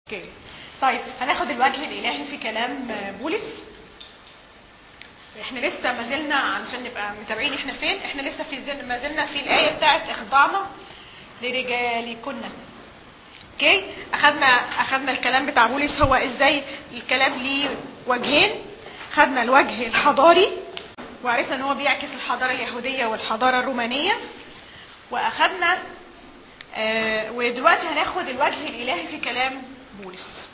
اوكي طيب هناخد الوجه الالهي في كلام بولس احنا لسه ما زلنا علشان نبقى متابعين احنا فين احنا لسه في زل ما زلنا في الايه بتاعت اخضعنا لرجالكن اوكي اخذنا اخذنا الكلام بتاع بولس هو ازاي الكلام ليه وجهين خدنا الوجه الحضاري وعرفنا ان هو بيعكس الحضاره اليهوديه والحضاره الرومانيه واخذنا آه ودلوقتي هناخد الوجه الالهي في كلام بولس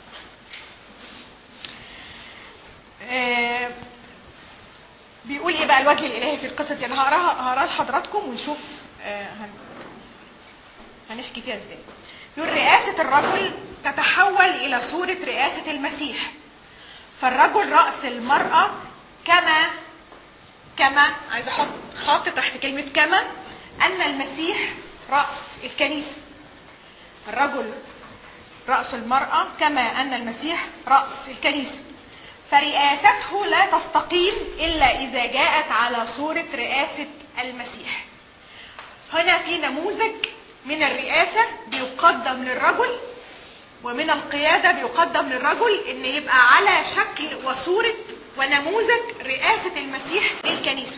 آه بيقول ايه بقى الوجه الالهي في القصه دي انا هقراها هقراها لحضراتكم ونشوف آه هن هنحكي فيها ازاي يقول رئاسه الرجل تتحول الى صوره رئاسه المسيح فالرجل راس المراه كما كما عايز احط خط تحت كلمه كما ان المسيح راس الكنيسه الرجل رأس المرأة كما أن المسيح رأس الكنيسة فرئاسته لا تستقيم إلا إذا جاءت على صورة رئاسة المسيح هنا في نموذج من الرئاسة بيقدم للرجل ومن القيادة بيقدم للرجل إن يبقى على شكل وصورة ونموذج رئاسة المسيح للكنيسة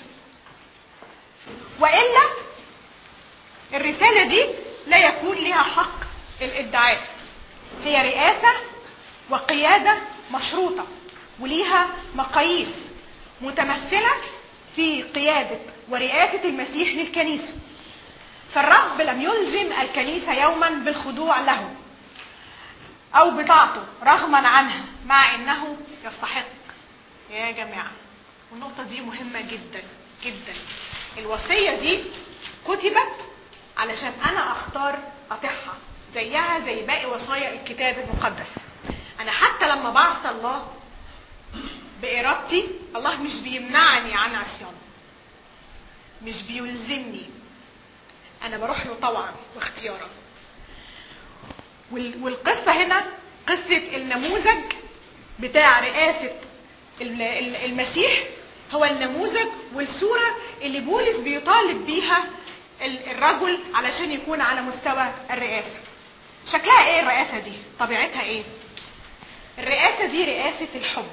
وإلا الرسالة دي لا يكون لها حق الادعاء هي رئاسة وقيادة مشروطة وليها مقاييس متمثلة في قيادة ورئاسة المسيح للكنيسة فالرب لم يلزم الكنيسة يوما بالخضوع له أو بطاعته رغما عنها مع أنه يستحق يا جماعة والنقطة دي مهمة جدا جدا الوصية دي كتبت علشان أنا أختار أطيعها زيها زي باقي وصايا الكتاب المقدس انا حتى لما بعصى الله بارادتي الله مش بيمنعني عن عصيانه مش بيلزمني انا بروح له طوعا واختيارا والقصه هنا قصه النموذج بتاع رئاسه المسيح هو النموذج والصوره اللي بولس بيطالب بيها الرجل علشان يكون على مستوى الرئاسه شكلها ايه الرئاسة دي طبيعتها ايه الرئاسة دي رئاسة الحب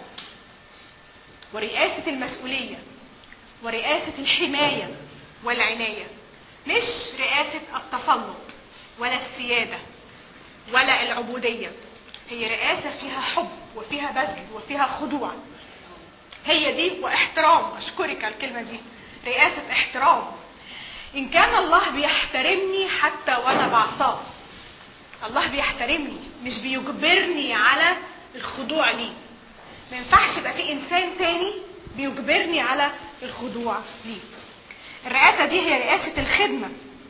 ورئاسة المسؤولية ورئاسة الحماية والعناية مش رئاسة التسلط ولا السيادة ولا العبودية هي رئاسة فيها حب وفيها بذل وفيها خضوع هي دي واحترام اشكرك على الكلمة دي رئاسة احترام ان كان الله بيحترمني حتى وانا بعصاه الله بيحترمني مش بيجبرني على الخضوع ليه ما ينفعش يبقى في انسان تاني بيجبرني على الخضوع ليه الرئاسة دي هي رئاسة الخدمة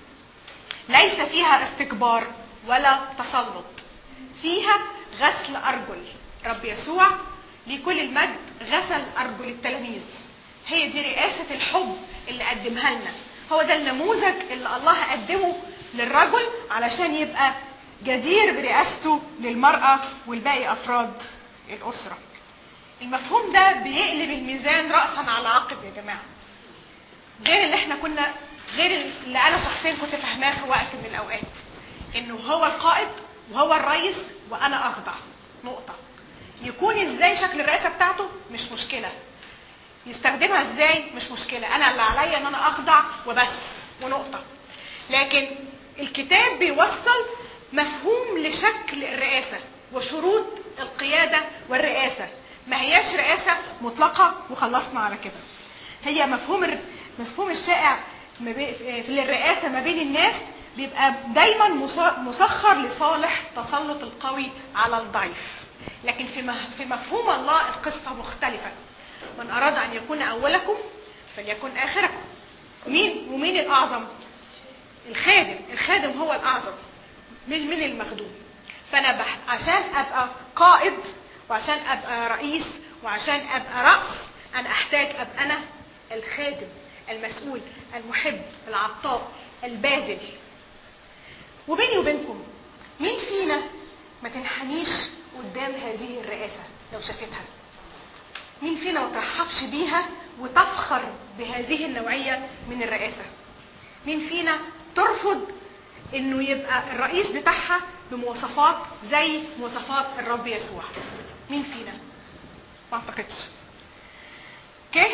ليس فيها استكبار ولا تسلط فيها غسل أرجل رب يسوع لكل المجد غسل أرجل التلاميذ هي دي رئاسة الحب اللي قدمها لنا هو ده النموذج اللي الله قدمه للرجل علشان يبقى جدير برئاسته للمرأة والباقي أفراد الأسرة المفهوم ده بيقلب الميزان رأسا على عقب يا جماعة غير اللي احنا كنا غير اللي أنا شخصيا كنت فاهماه في وقت من الأوقات إنه هو القائد وهو الرئيس وأنا أخضع نقطة يكون ازاي شكل الرئاسة بتاعته مش مشكلة يستخدمها ازاي مش مشكلة أنا اللي عليا إن أنا أخضع وبس ونقطة لكن الكتاب بيوصل مفهوم لشكل الرئاسة وشروط القيادة والرئاسة ما هياش رئاسة مطلقة وخلصنا على كده هي مفهوم مفهوم الشائع في الرئاسة ما بين الناس بيبقى دايما مسخر لصالح تسلط القوي على الضعيف لكن في في مفهوم الله القصة مختلفة من أراد أن يكون أولكم فليكن آخركم مين ومين الأعظم الخادم الخادم هو الأعظم مش من المخدوم فانا بح... عشان ابقى قائد وعشان ابقى رئيس وعشان ابقى راس انا احتاج ابقى انا الخادم المسؤول المحب العطاء الباذل وبيني وبينكم مين فينا ما تنحنيش قدام هذه الرئاسة لو شافتها مين فينا ما ترحبش بيها وتفخر بهذه النوعية من الرئاسة مين فينا ترفض انه يبقى الرئيس بتاعها بمواصفات زي مواصفات الرب يسوع مين فينا ما اعتقدش اوكي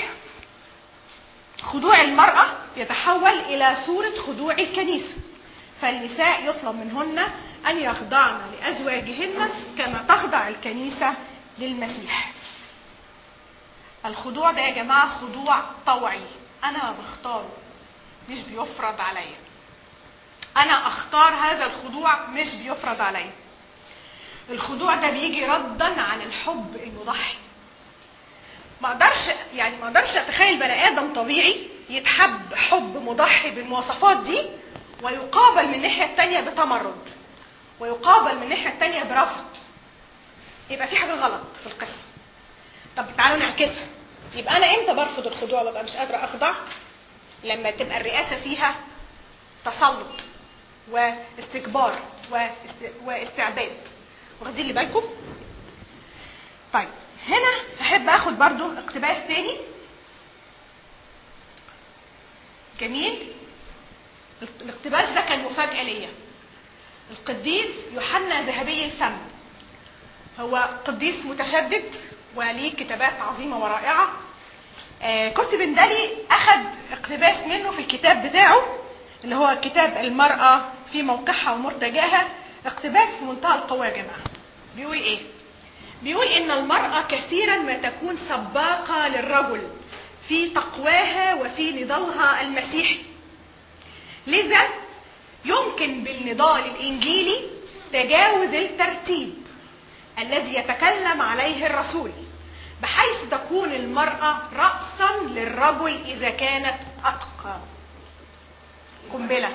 خضوع المرأة يتحول إلى صورة خضوع الكنيسة فالنساء يطلب منهن أن يخضعن لأزواجهن كما تخضع الكنيسة للمسيح الخضوع ده يا جماعة خضوع طوعي أنا بختاره مش بيفرض عليا أنا أختار هذا الخضوع مش بيفرض عليا الخضوع ده بيجي ردا عن الحب المضحي ما اقدرش يعني ما اقدرش اتخيل بني ادم طبيعي يتحب حب مضحي بالمواصفات دي ويقابل من الناحيه الثانيه بتمرد ويقابل من الناحيه الثانيه برفض يبقى في حاجه غلط في القصه طب تعالوا نعكسها يبقى انا امتى برفض الخضوع وابقى مش قادره اخضع لما تبقى الرئاسه فيها تسلط واستكبار واست... واستعباد واخدين اللي بالكم طيب هنا احب اخد برضو اقتباس تاني جميل الاقتباس ده كان مفاجأة ليا القديس يوحنا ذهبي الفم هو قديس متشدد وليه كتابات عظيمة ورائعة آه كوستي بندالي أخذ اقتباس منه في الكتاب بتاعه اللي هو كتاب المرأة في موقعها ومرتجاها اقتباس في منتهى القوة يا جماعة بيقول ايه بيقول ان المرأة كثيرا ما تكون سباقة للرجل في تقواها وفي نضالها المسيحي لذا يمكن بالنضال الانجيلي تجاوز الترتيب الذي يتكلم عليه الرسول بحيث تكون المرأة رأسا للرجل إذا كانت أتقى قنبلة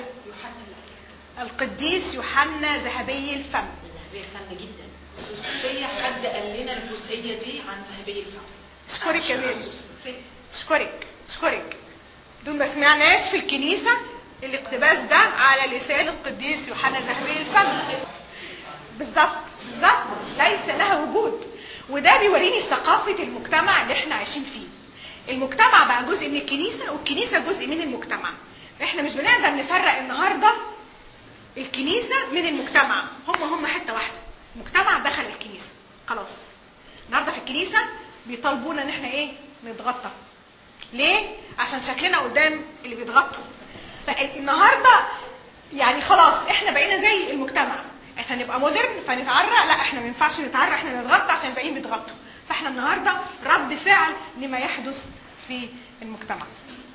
القديس يوحنا ذهبي الفم ذهبية الفم جدا خصوصية حد قال لنا الجزئية دي عن ذهبي الفم اشكرك يا بيبي اشكرك اشكرك دول ما سمعناش في الكنيسة الاقتباس ده على لسان القديس يوحنا ذهبي الفم بالظبط بالظبط ليس لها وجود وده بيوريني ثقافة المجتمع اللي احنا عايشين فيه المجتمع بقى جزء من الكنيسة والكنيسة جزء من المجتمع احنا مش بنقدر نفرق النهارده الكنيسة من المجتمع هم هم حتة واحدة المجتمع دخل الكنيسة خلاص النهارده في الكنيسة بيطالبونا ان احنا ايه نتغطى ليه عشان شكلنا قدام اللي بيتغطوا فالنهارده يعني خلاص احنا بقينا زي المجتمع احنا نبقى مودرن فنتعرق لا احنا ما ينفعش نتعرق احنا نتغطى عشان الباقيين بيتغطوا فاحنا النهارده رد فعل لما يحدث في المجتمع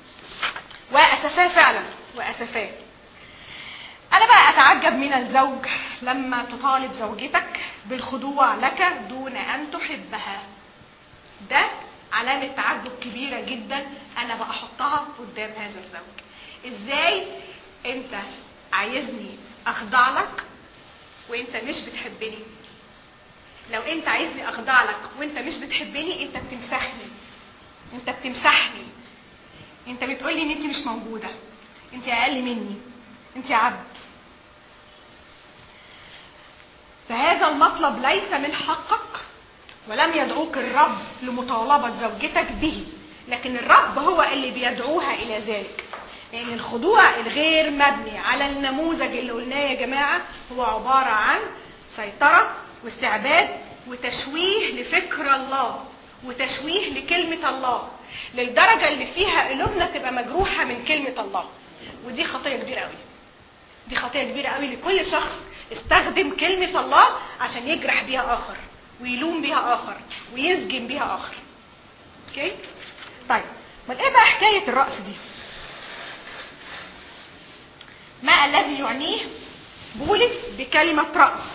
واسفاه فعلا واسفاه انا بقى اتعجب من الزوج لما تطالب زوجتك بالخضوع لك دون ان تحبها ده علامة تعجب كبيرة جدا انا بحطها قدام هذا الزوج ازاي انت عايزني اخضع لك وانت مش بتحبني لو انت عايزني اخضع لك وانت مش بتحبني انت بتمسحني انت بتمسحني انت بتقولي ان انت مش موجودة انت اقل مني انت عبد فهذا المطلب ليس من حقك ولم يدعوك الرب لمطالبة زوجتك به لكن الرب هو اللي بيدعوها إلى ذلك لأن الخضوع الغير مبني على النموذج اللي قلناه يا جماعة هو عبارة عن سيطرة واستعباد وتشويه لفكر الله وتشويه لكلمة الله للدرجة اللي فيها قلوبنا تبقى مجروحة من كلمة الله ودي خطية كبيرة قوي دي خطية كبيرة قوي لكل شخص استخدم كلمة الله عشان يجرح بيها آخر ويلوم بيها آخر ويسجن بيها آخر اوكي طيب ما ايه بقى حكاية الرأس دي ما الذي يعنيه بولس بكلمة رأس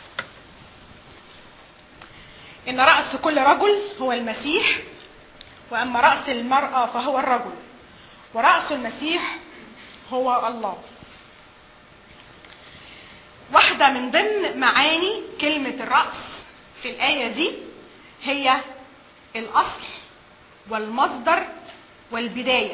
إن رأس كل رجل هو المسيح وأما رأس المرأة فهو الرجل ورأس المسيح هو الله واحدة من ضمن معاني كلمة الرأس في الآية دي هي الأصل والمصدر والبداية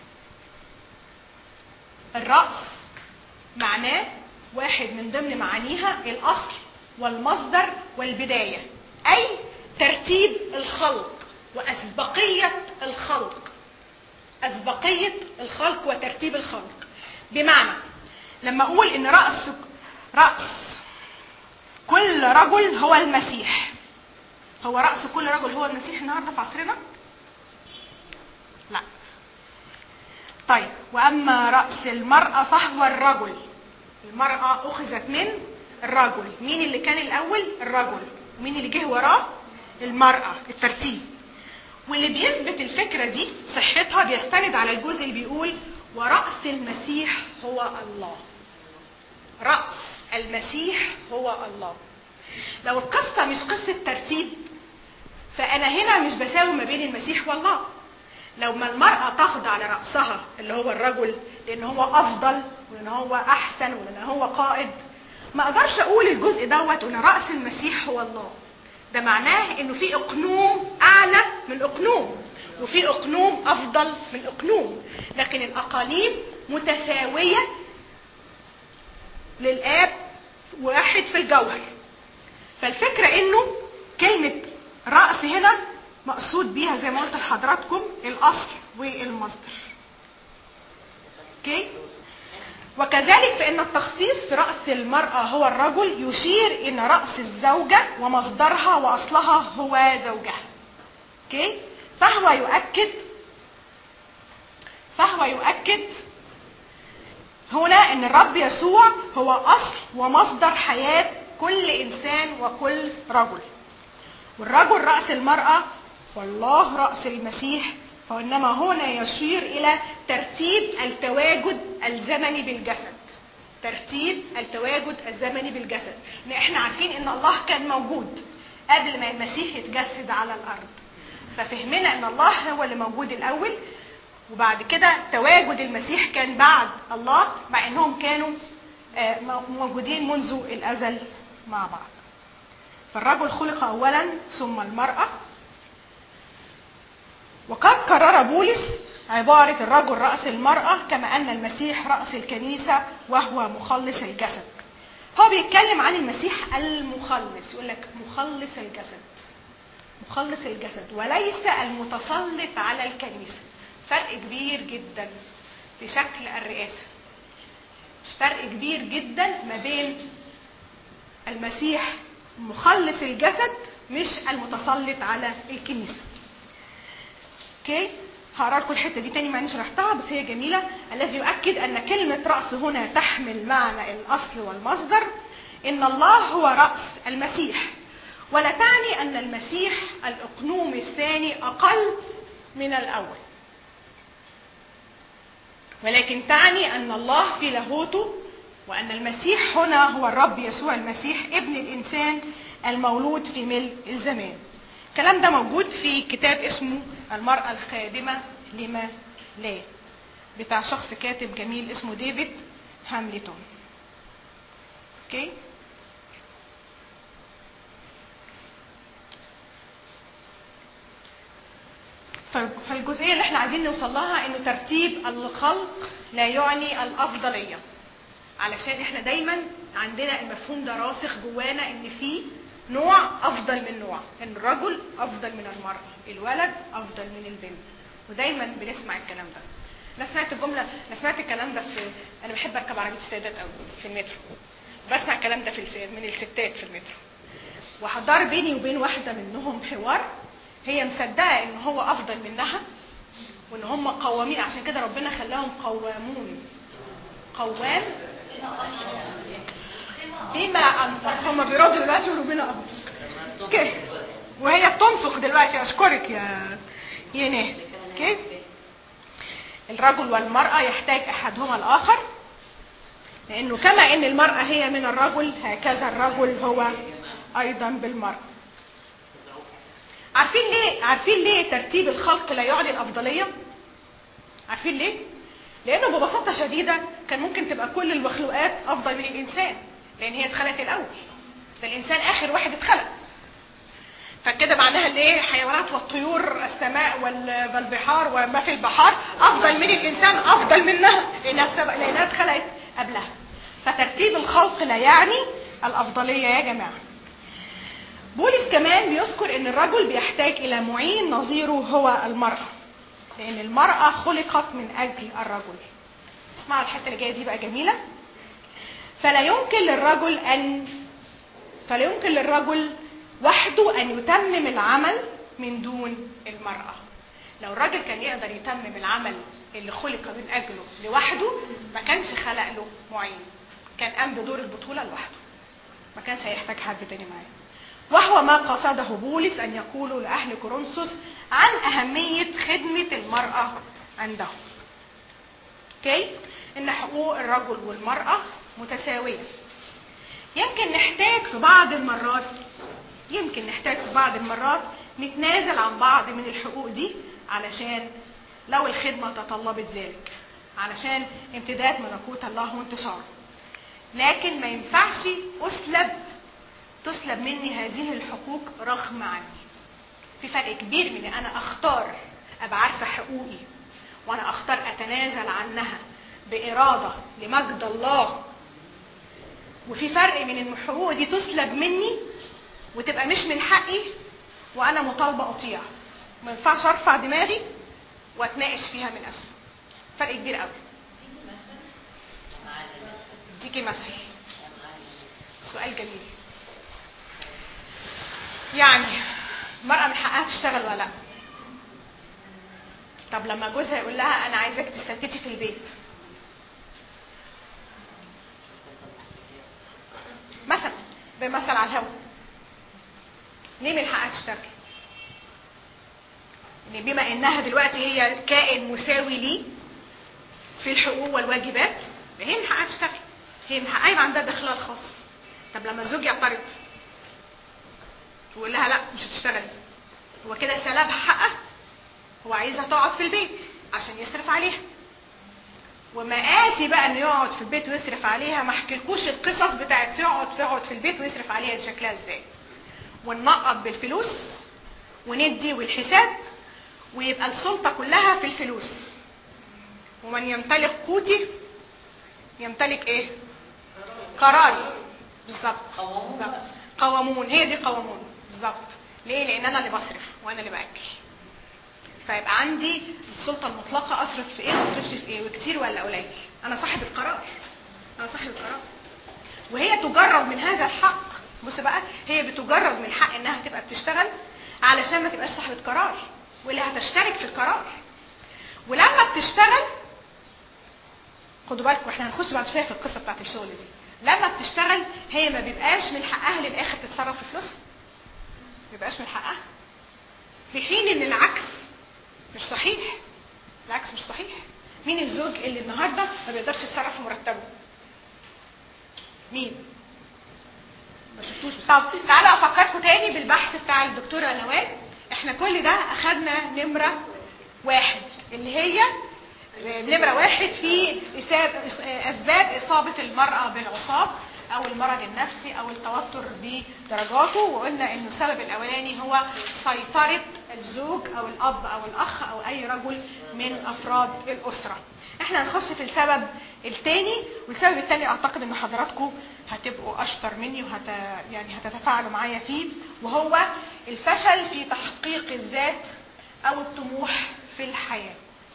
الرأس معناه واحد من ضمن معانيها الأصل والمصدر والبداية أي ترتيب الخلق وأسبقية الخلق أسبقية الخلق وترتيب الخلق بمعنى لما اقول ان راس راس كل رجل هو المسيح هو راس كل رجل هو المسيح النهارده في عصرنا لا طيب واما راس المراه فهو الرجل المراه اخذت من الرجل مين اللي كان الاول الرجل ومين اللي جه وراه المراه الترتيب واللي بيثبت الفكره دي صحتها بيستند على الجزء اللي بيقول ورأس المسيح هو الله رأس المسيح هو الله لو القصة مش قصة ترتيب فأنا هنا مش بساوي ما بين المسيح والله لو ما المرأة تخضع لرأسها اللي هو الرجل لأن هو أفضل وإن هو أحسن وإن هو قائد ما أقدرش أقول الجزء دوت إن رأس المسيح هو الله ده معناه إنه في إقنوم أعلى من إقنوم وفي إقنوم أفضل من إقنوم لكن الأقاليم متساوية للآب واحد في الجوهر فالفكرة إنه كلمة رأس هنا مقصود بيها زي ما قلت لحضراتكم الأصل والمصدر أوكي وكذلك فإن التخصيص في رأس المرأة هو الرجل يشير إلى رأس الزوجة ومصدرها وأصلها هو زوجها أوكي فهو يؤكد فهو يؤكد هنا ان الرب يسوع هو اصل ومصدر حياه كل انسان وكل رجل والرجل راس المراه والله راس المسيح فانما هنا يشير الى ترتيب التواجد الزمني بالجسد ترتيب التواجد الزمني بالجسد ان احنا عارفين ان الله كان موجود قبل ما المسيح يتجسد على الارض ففهمنا ان الله هو اللي موجود الاول وبعد كده تواجد المسيح كان بعد الله مع انهم كانوا موجودين منذ الازل مع بعض فالرجل خلق اولا ثم المراه وقد كرر بولس عبارة الرجل رأس المرأة كما أن المسيح رأس الكنيسة وهو مخلص الجسد هو بيتكلم عن المسيح المخلص يقول لك مخلص الجسد مخلص الجسد وليس المتسلط على الكنيسة فرق كبير جدا في شكل الرئاسة فرق كبير جدا ما بين المسيح مخلص الجسد مش المتسلط على الكنيسة اوكي هقرا لكم الحته دي تاني مع اني شرحتها بس هي جميله الذي يؤكد ان كلمه راس هنا تحمل معنى الاصل والمصدر ان الله هو راس المسيح ولا تعني ان المسيح الاقنوم الثاني اقل من الاول ولكن تعني ان الله في لاهوته وان المسيح هنا هو الرب يسوع المسيح ابن الانسان المولود في ملء الزمان الكلام ده موجود في كتاب اسمه المرأة الخادمة لما لا بتاع شخص كاتب جميل اسمه ديفيد هاملتون اوكي فالجزئيه اللي احنا عايزين نوصل لها انه ترتيب الخلق لا يعني الافضليه علشان احنا دايما عندنا المفهوم ده راسخ جوانا ان في نوع افضل من نوع ان الرجل افضل من المراه الولد افضل من البنت ودايما بنسمع الكلام ده انا سمعت الجمله انا سمعت الكلام ده في انا بحب اركب عربيه السيدات قوي في المترو بسمع الكلام ده في الس... من الستات في المترو وحضر بيني وبين واحده منهم حوار هي مصدقه ان هو افضل منها وان هم قوامين عشان كده ربنا خلاهم قوامون قوام بما انفق هم بيردوا دلوقتي وربنا انفق اوكي وهي بتنفق دلوقتي اشكرك يا يا نهد اوكي الرجل والمرأة يحتاج أحدهما الآخر لأنه كما أن المرأة هي من الرجل هكذا الرجل هو أيضا بالمرأة عارفين ليه عارفين ليه ترتيب الخلق لا يعني الأفضلية عارفين ليه لأنه ببساطة شديدة كان ممكن تبقى كل المخلوقات أفضل من الإنسان لأن هي اتخلقت الأول ده الإنسان آخر واحد اتخلق فكده معناها الايه حيوانات والطيور السماء والبحار وما في البحار افضل من الانسان افضل منها لانها سبق لانها اتخلقت قبلها فترتيب الخلق لا يعني الافضليه يا جماعه بولس كمان بيذكر ان الرجل بيحتاج الى معين نظيره هو المراه لان المراه خلقت من اجل الرجل اسمعوا الحته اللي جايه دي بقى جميله فلا يمكن للرجل ان فلا يمكن للرجل وحده ان يتمم العمل من دون المراه لو الراجل كان يقدر يتمم العمل اللي خلق من اجله لوحده ما كانش خلق له معين كان قام بدور البطوله لوحده ما كانش هيحتاج حد تاني معاه وهو ما قصده بولس ان يقول لاهل كورنثوس عن اهميه خدمه المراه عندهم اوكي ان حقوق الرجل والمراه متساويه يمكن نحتاج في بعض المرات يمكن نحتاج في بعض المرات نتنازل عن بعض من الحقوق دي علشان لو الخدمه تطلبت ذلك علشان امتداد ملكوت الله وانتشاره لكن ما ينفعش اسلب تسلب مني هذه الحقوق رغم عني في فرق كبير من ان انا اختار ابقى عارفه حقوقي وانا اختار اتنازل عنها باراده لمجد الله وفي فرق من ان الحقوق دي تسلب مني وتبقى مش من حقي وانا مطالبه اطيع ما ينفعش ارفع دماغي واتناقش فيها من اصله فرق كبير قوي اديكي مثل سؤال جميل يعني المرأة من حقها تشتغل ولا لا؟ طب لما جوزها يقول لها أنا عايزاك تستنتجي في البيت مثلا ده مثل على الهوا ليه من حقها تشتغل؟ يعني بما انها دلوقتي هي كائن مساوي لي في الحقوق والواجبات هي من حقها تشتغل هي من حقها يبقى عندها دخلها الخاص طب لما الزوج يعترض ويقول لها لا مش هتشتغلي هو كده سلبها حقها هو عايزها تقعد في البيت عشان يصرف عليها ومقاسي بقى انه يقعد في البيت ويصرف عليها ما احكيلكوش القصص بتاعت يقعد يقعد في البيت ويصرف عليها دي شكلها ازاي وننقط بالفلوس وندي والحساب ويبقى السلطة كلها في الفلوس ومن يمتلك قوتي يمتلك ايه قراري بالظبط بالظبط قوامون هي دي قوامون بالظبط ليه لان انا اللي بصرف وانا اللي باكل فيبقى عندي السلطه المطلقه اصرف في ايه ما اصرفش في ايه وكتير ولا قليل انا صاحب القرار انا صاحب القرار وهي تجرد من هذا الحق بص بقى هي بتجرد من حق انها تبقى بتشتغل علشان ما تبقاش صاحبه قرار واللي هتشترك في القرار ولما بتشتغل خدوا بالكم احنا هنخش بعد شويه في القصه بتاعت الشغل دي لما بتشتغل هي ما بيبقاش من حقها للاخر تتصرف في فلوسها ما بيبقاش من حقها في حين ان العكس مش صحيح العكس مش صحيح مين الزوج اللي النهارده ما بيقدرش يتصرف في مرتبه مين ما شفتوش بس طب تعالوا افكركم تاني بالبحث بتاع الدكتوره نوال احنا كل ده اخدنا نمره واحد اللي هي نمرة واحد في أسباب إصابة المرأة بالعصاب أو المرض النفسي أو التوتر بدرجاته وقلنا إنه السبب الأولاني هو سيطرة الزوج أو الأب أو الأخ أو أي رجل من أفراد الأسرة. إحنا هنخش في السبب الثاني والسبب الثاني أعتقد إن حضراتكم هتبقوا أشطر مني وهت يعني هتتفاعلوا معايا فيه وهو الفشل في تحقيق الذات أو الطموح في الحياة.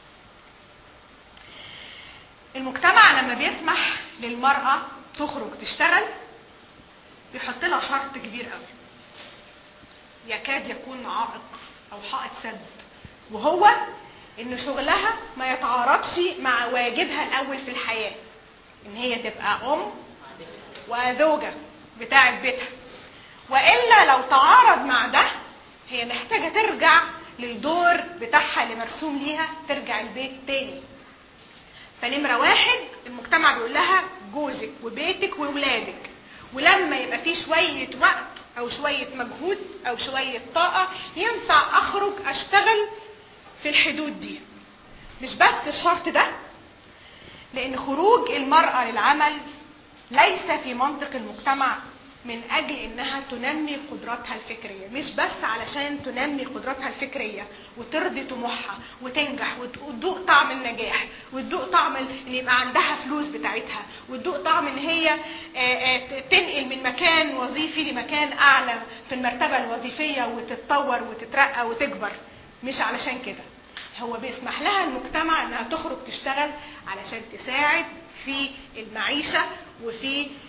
المجتمع لما بيسمح للمرأة تخرج تشتغل بيحط لها شرط كبير قوي يكاد يكون عائق او حائط سد وهو ان شغلها ما يتعارضش مع واجبها الاول في الحياه ان هي تبقى ام وزوجه بتاعه بيتها والا لو تعارض مع ده هي محتاجه ترجع للدور بتاعها اللي مرسوم ليها ترجع البيت تاني فنمرة واحد المجتمع بيقول لها جوزك وبيتك وولادك ولما يبقى في شوية وقت أو شوية مجهود أو شوية طاقة ينفع أخرج أشتغل في الحدود دي مش بس الشرط ده لأن خروج المرأة للعمل ليس في منطق المجتمع من أجل إنها تنمي قدراتها الفكرية مش بس علشان تنمي قدراتها الفكرية وترضي طموحها وتنجح وتدوق طعم النجاح وتدوق طعم ان يبقى عندها فلوس بتاعتها وتدوق طعم ان هي تنقل من مكان وظيفي لمكان اعلى في المرتبه الوظيفيه وتتطور وتترقى وتكبر مش علشان كده هو بيسمح لها المجتمع انها تخرج تشتغل علشان تساعد في المعيشه وفي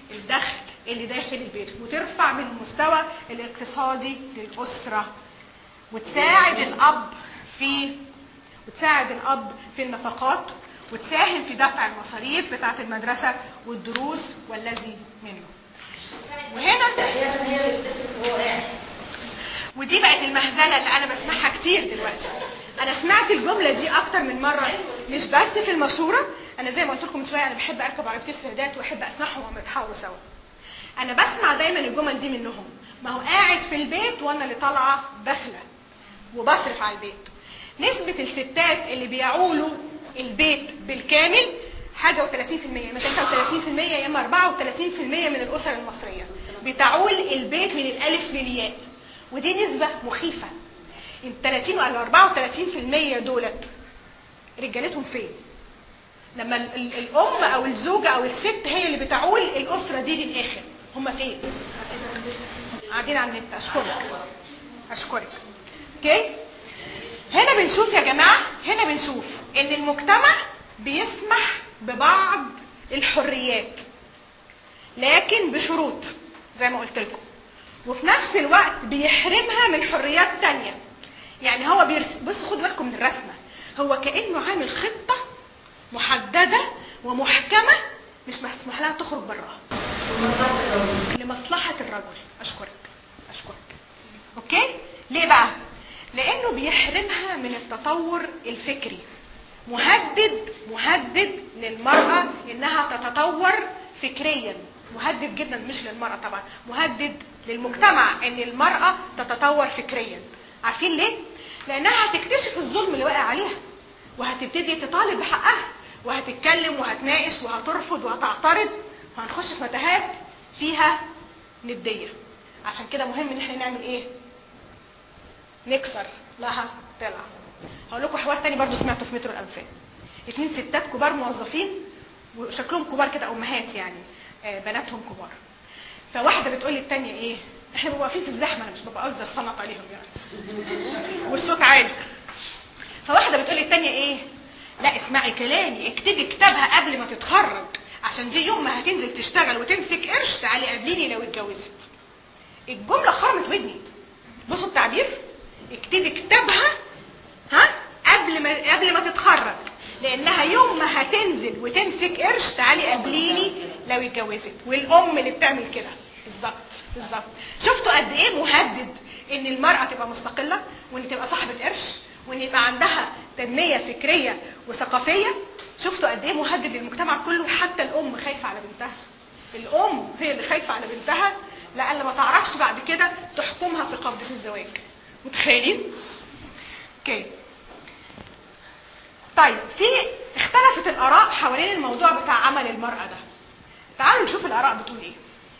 الدخل اللي داخل البيت وترفع من المستوى الاقتصادي للأسرة وتساعد الأب في وتساعد الأب في النفقات وتساهم في دفع المصاريف بتاعة المدرسة والدروس والذي منه وهنا احيانا هي اللي بتصرف وهو قاعد ودي بقت المهزله اللي انا بسمعها كتير دلوقتي انا سمعت الجمله دي اكتر من مره مش بس في المشوره انا زي ما قلت لكم من شويه انا بحب اركب عربيه السيدات واحب اسمعهم وهم يتحاوروا سوا انا بسمع دايما الجمل دي منهم ما هو قاعد في البيت وانا اللي طالعه داخله وبصرف على البيت نسبه الستات اللي بيعولوا البيت بالكامل حاجه و30% ما 33% يا اما 34% من الاسر المصريه بتعول البيت من الالف للياء ودي نسبه مخيفه ال 30 ولا 34% دولت رجالتهم فين؟ لما ال- ال- الام او الزوجه او الست هي اللي بتعول الاسره دي للاخر هم فين؟ قاعدين على النت اشكرك اشكرك اوكي هنا بنشوف يا جماعه هنا بنشوف ان المجتمع بيسمح ببعض الحريات لكن بشروط زي ما قلت لكم وفي نفس الوقت بيحرمها من حريات تانية يعني هو بيرس... بصوا خدوا بالكم من الرسمه هو كانه عامل خطه محدده ومحكمه مش مسموح لها تخرج براها لمصلحه الرجل اشكرك اشكرك اوكي ليه بقى لانه بيحرمها من التطور الفكري مهدد مهدد للمراه انها تتطور فكريا مهدد جدا مش للمراه طبعا مهدد للمجتمع ان المراه تتطور فكريا عارفين ليه لانها هتكتشف الظلم اللي واقع عليها وهتبتدي تطالب بحقها وهتتكلم وهتناقش وهترفض وهتعترض وهنخش في متاهات فيها نديه عشان كده مهم ان احنا نعمل ايه نكسر لها طلع هقول لكم حوار تاني برضو سمعته في مترو الانفاق اتنين ستات كبار موظفين وشكلهم كبار كده امهات يعني آه، بناتهم كبار فواحده بتقول للتانيه ايه احنا بنبقى واقفين في الزحمه انا مش ببقى قصدي الصنط عليهم يعني والصوت عالي فواحده بتقول للتانيه ايه لا اسمعي كلامي اكتبي كتابها قبل ما تتخرج عشان دي يوم ما هتنزل تشتغل وتمسك قرش تعالي قابليني لو اتجوزت الجمله خرمت ودني بصوا التعبير اكتبي كتابها ها قبل ما قبل ما تتخرج لانها يوم ما هتنزل وتمسك قرش تعالي قابليني لو اتجوزت والام اللي بتعمل كده بالظبط بالظبط شفتوا قد ايه مهدد ان المراه تبقى مستقله وان تبقى صاحبه قرش وان يبقى عندها تنميه فكريه وثقافيه شفتوا قد ايه مهدد للمجتمع كله حتى الام خايفه على بنتها الام هي اللي خايفه على بنتها لان ما تعرفش بعد كده تحكمها في قبضه الزواج متخيلين اوكي طيب في اختلفت الاراء حوالين الموضوع بتاع عمل المراه ده تعالوا نشوف الاراء بتقول ايه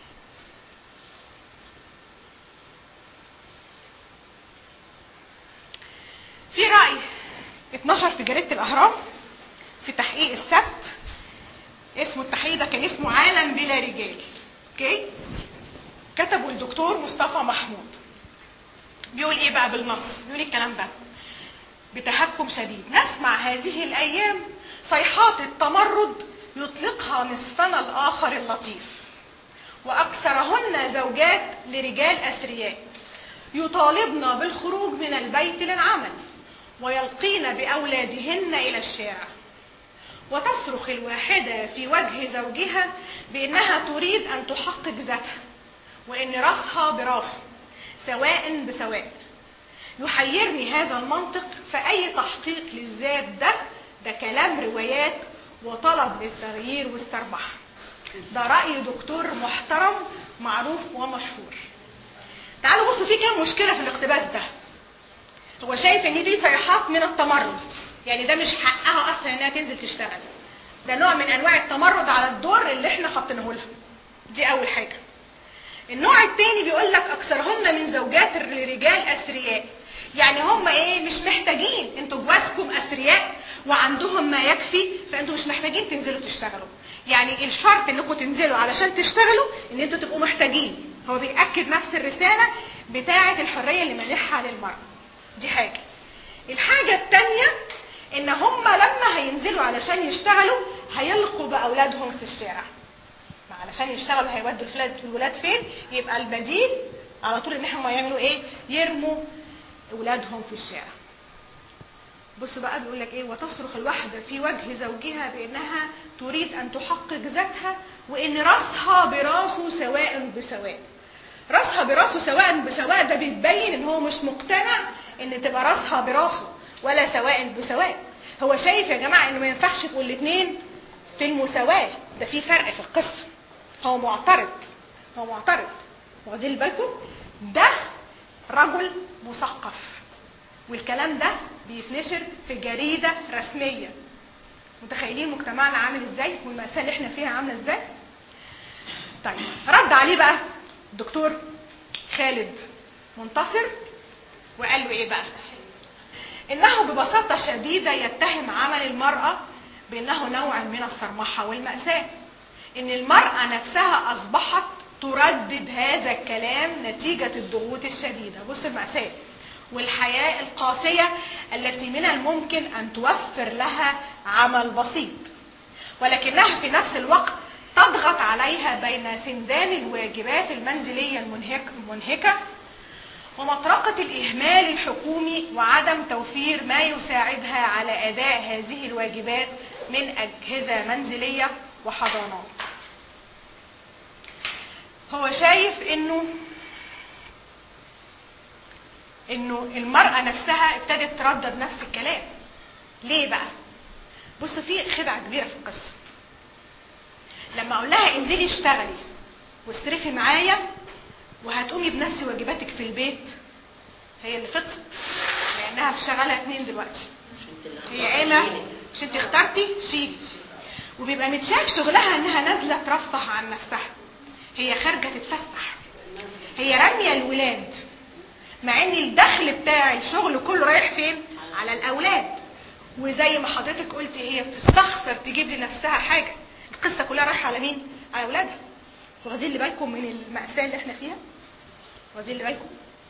في راي اتنشر في جريده الاهرام في تحقيق السبت اسمه التحقيق ده كان اسمه عالم بلا رجال اوكي كتبه الدكتور مصطفى محمود بيقول ايه بقى بالنص بيقول الكلام ده بتهكم شديد نسمع هذه الايام صيحات التمرد يطلقها نصفنا الاخر اللطيف واكثرهن زوجات لرجال اثرياء يطالبن بالخروج من البيت للعمل ويلقين باولادهن الى الشارع وتصرخ الواحده في وجه زوجها بانها تريد ان تحقق ذاتها وان راسها براسه سواء بسواء يحيرني هذا المنطق فأي تحقيق للذات ده ده كلام روايات وطلب للتغيير واستربح ده رأي دكتور محترم معروف ومشهور تعالوا بصوا في كام مشكلة في الاقتباس ده هو شايف ان دي صيحات من التمرد يعني ده مش حقها اصلا انها تنزل تشتغل ده نوع من انواع التمرد على الدور اللي احنا حاطينه لها دي اول حاجه النوع الثاني بيقول لك اكثرهن من زوجات الرجال اثرياء يعني هم ايه مش محتاجين انتوا جوازكم اثرياء وعندهم ما يكفي فانتوا مش محتاجين تنزلوا تشتغلوا يعني الشرط انكم تنزلوا علشان تشتغلوا ان انتوا تبقوا محتاجين هو بيأكد نفس الرسالة بتاعة الحرية اللي مانحها للمرأة دي حاجة الحاجة الثانية ان هم لما هينزلوا علشان يشتغلوا هيلقوا باولادهم في الشارع علشان يشتغلوا هيودوا الولاد الولاد فين يبقى البديل على طول ان هم يعملوا ايه يرموا اولادهم في الشارع بصوا بقى بيقول لك ايه وتصرخ الواحدة في وجه زوجها بانها تريد ان تحقق ذاتها وان راسها براسه سواء بسواء راسها براسه سواء بسواء ده بيبين ان هو مش مقتنع ان تبقى راسها براسه ولا سواء بسواء هو شايف يا جماعه انه ما ينفعش يبقوا الاثنين في المساواه ده في فرق في القصه هو معترض هو معترض واخدين بالكم ده رجل مثقف والكلام ده بيتنشر في جريده رسميه متخيلين مجتمعنا عامل ازاي والمأساة اللي احنا فيها عامله ازاي طيب رد عليه بقى الدكتور خالد منتصر وقال له ايه بقى انه ببساطه شديده يتهم عمل المراه بانه نوع من الصرمحه والماساه ان المراه نفسها اصبحت تردد هذا الكلام نتيجه الضغوط الشديده بص الماساه والحياه القاسيه التي من الممكن ان توفر لها عمل بسيط ولكنها في نفس الوقت تضغط عليها بين سندان الواجبات المنزليه المنهك المنهكه ومطرقة الإهمال الحكومي وعدم توفير ما يساعدها على أداء هذه الواجبات من أجهزة منزلية وحضانات. هو شايف إنه إنه المرأة نفسها ابتدت تردد نفس الكلام. ليه بقى؟ بصوا في خدعة كبيرة في القصة. لما أقول لها انزلي اشتغلي واصرفي معايا وهتقومي بنفس واجباتك في البيت هي اللي فطست لانها مشغله اتنين دلوقتي هي قايمه مش انت اخترتي شيل وبيبقى متشاف شغلها انها نازله ترفه عن نفسها هي خارجه تتفسح هي راميه الولاد مع ان الدخل بتاع الشغل كله رايح فين على الاولاد وزي ما حضرتك قلتي هي بتستخسر تجيب لنفسها حاجه القصه كلها رايحه على مين على اولادها واخدين اللي بالكم من المأساة اللي احنا فيها؟ واخدين اللي بالكم؟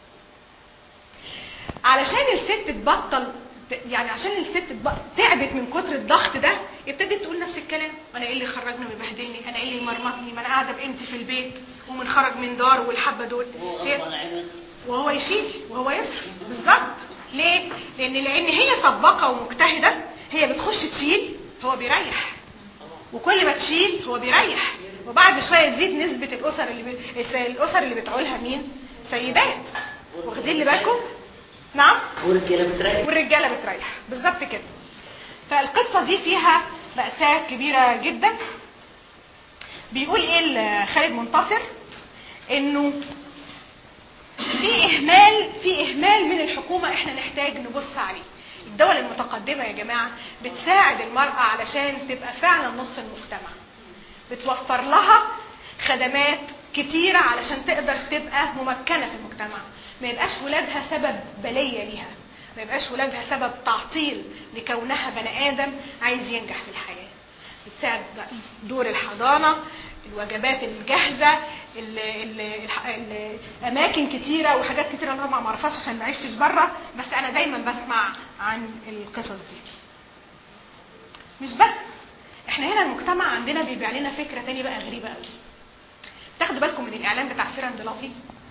علشان الست تبطل يعني عشان الست تعبت من كتر الضغط ده ابتدت تقول نفس الكلام انا ايه اللي خرجني ويبهدلني انا ايه اللي مرمطني ما انا قاعده بقيمتي في البيت ومن خرج من دار والحبه دول وهو يشيل وهو يصرف بالظبط ليه؟ لان لان هي سباقه ومجتهده هي بتخش تشيل هو بيريح وكل ما تشيل هو بيريح وبعد شويه تزيد نسبه الاسر اللي ب... الاسر اللي بتعولها مين؟ سيدات واخدين اللي بالكم؟ نعم؟ والرجاله بتريح والرجاله بتريح بالظبط كده فالقصه دي فيها مأساة كبيرة جدا بيقول ايه خالد منتصر انه في اهمال في اهمال من الحكومة احنا نحتاج نبص عليه الدول المتقدمة يا جماعة بتساعد المرأة علشان تبقى فعلا نص المجتمع بتوفر لها خدمات كتيرة علشان تقدر تبقى ممكنة في المجتمع ما يبقاش ولادها سبب بلية ليها ما يبقاش ولادها سبب تعطيل لكونها بني آدم عايز ينجح في الحياة بتساعد دور الحضانة الوجبات الجاهزة ال ال ال الأماكن كتيرة وحاجات كتيرة أنا طبعا ما أعرفهاش عشان ما عشتش بره بس أنا دايما بسمع عن القصص دي مش بس احنا هنا المجتمع عندنا بيبيع لنا فكره تاني بقى غريبه قوي تاخدوا بالكم من الاعلان بتاع فير اند لافلي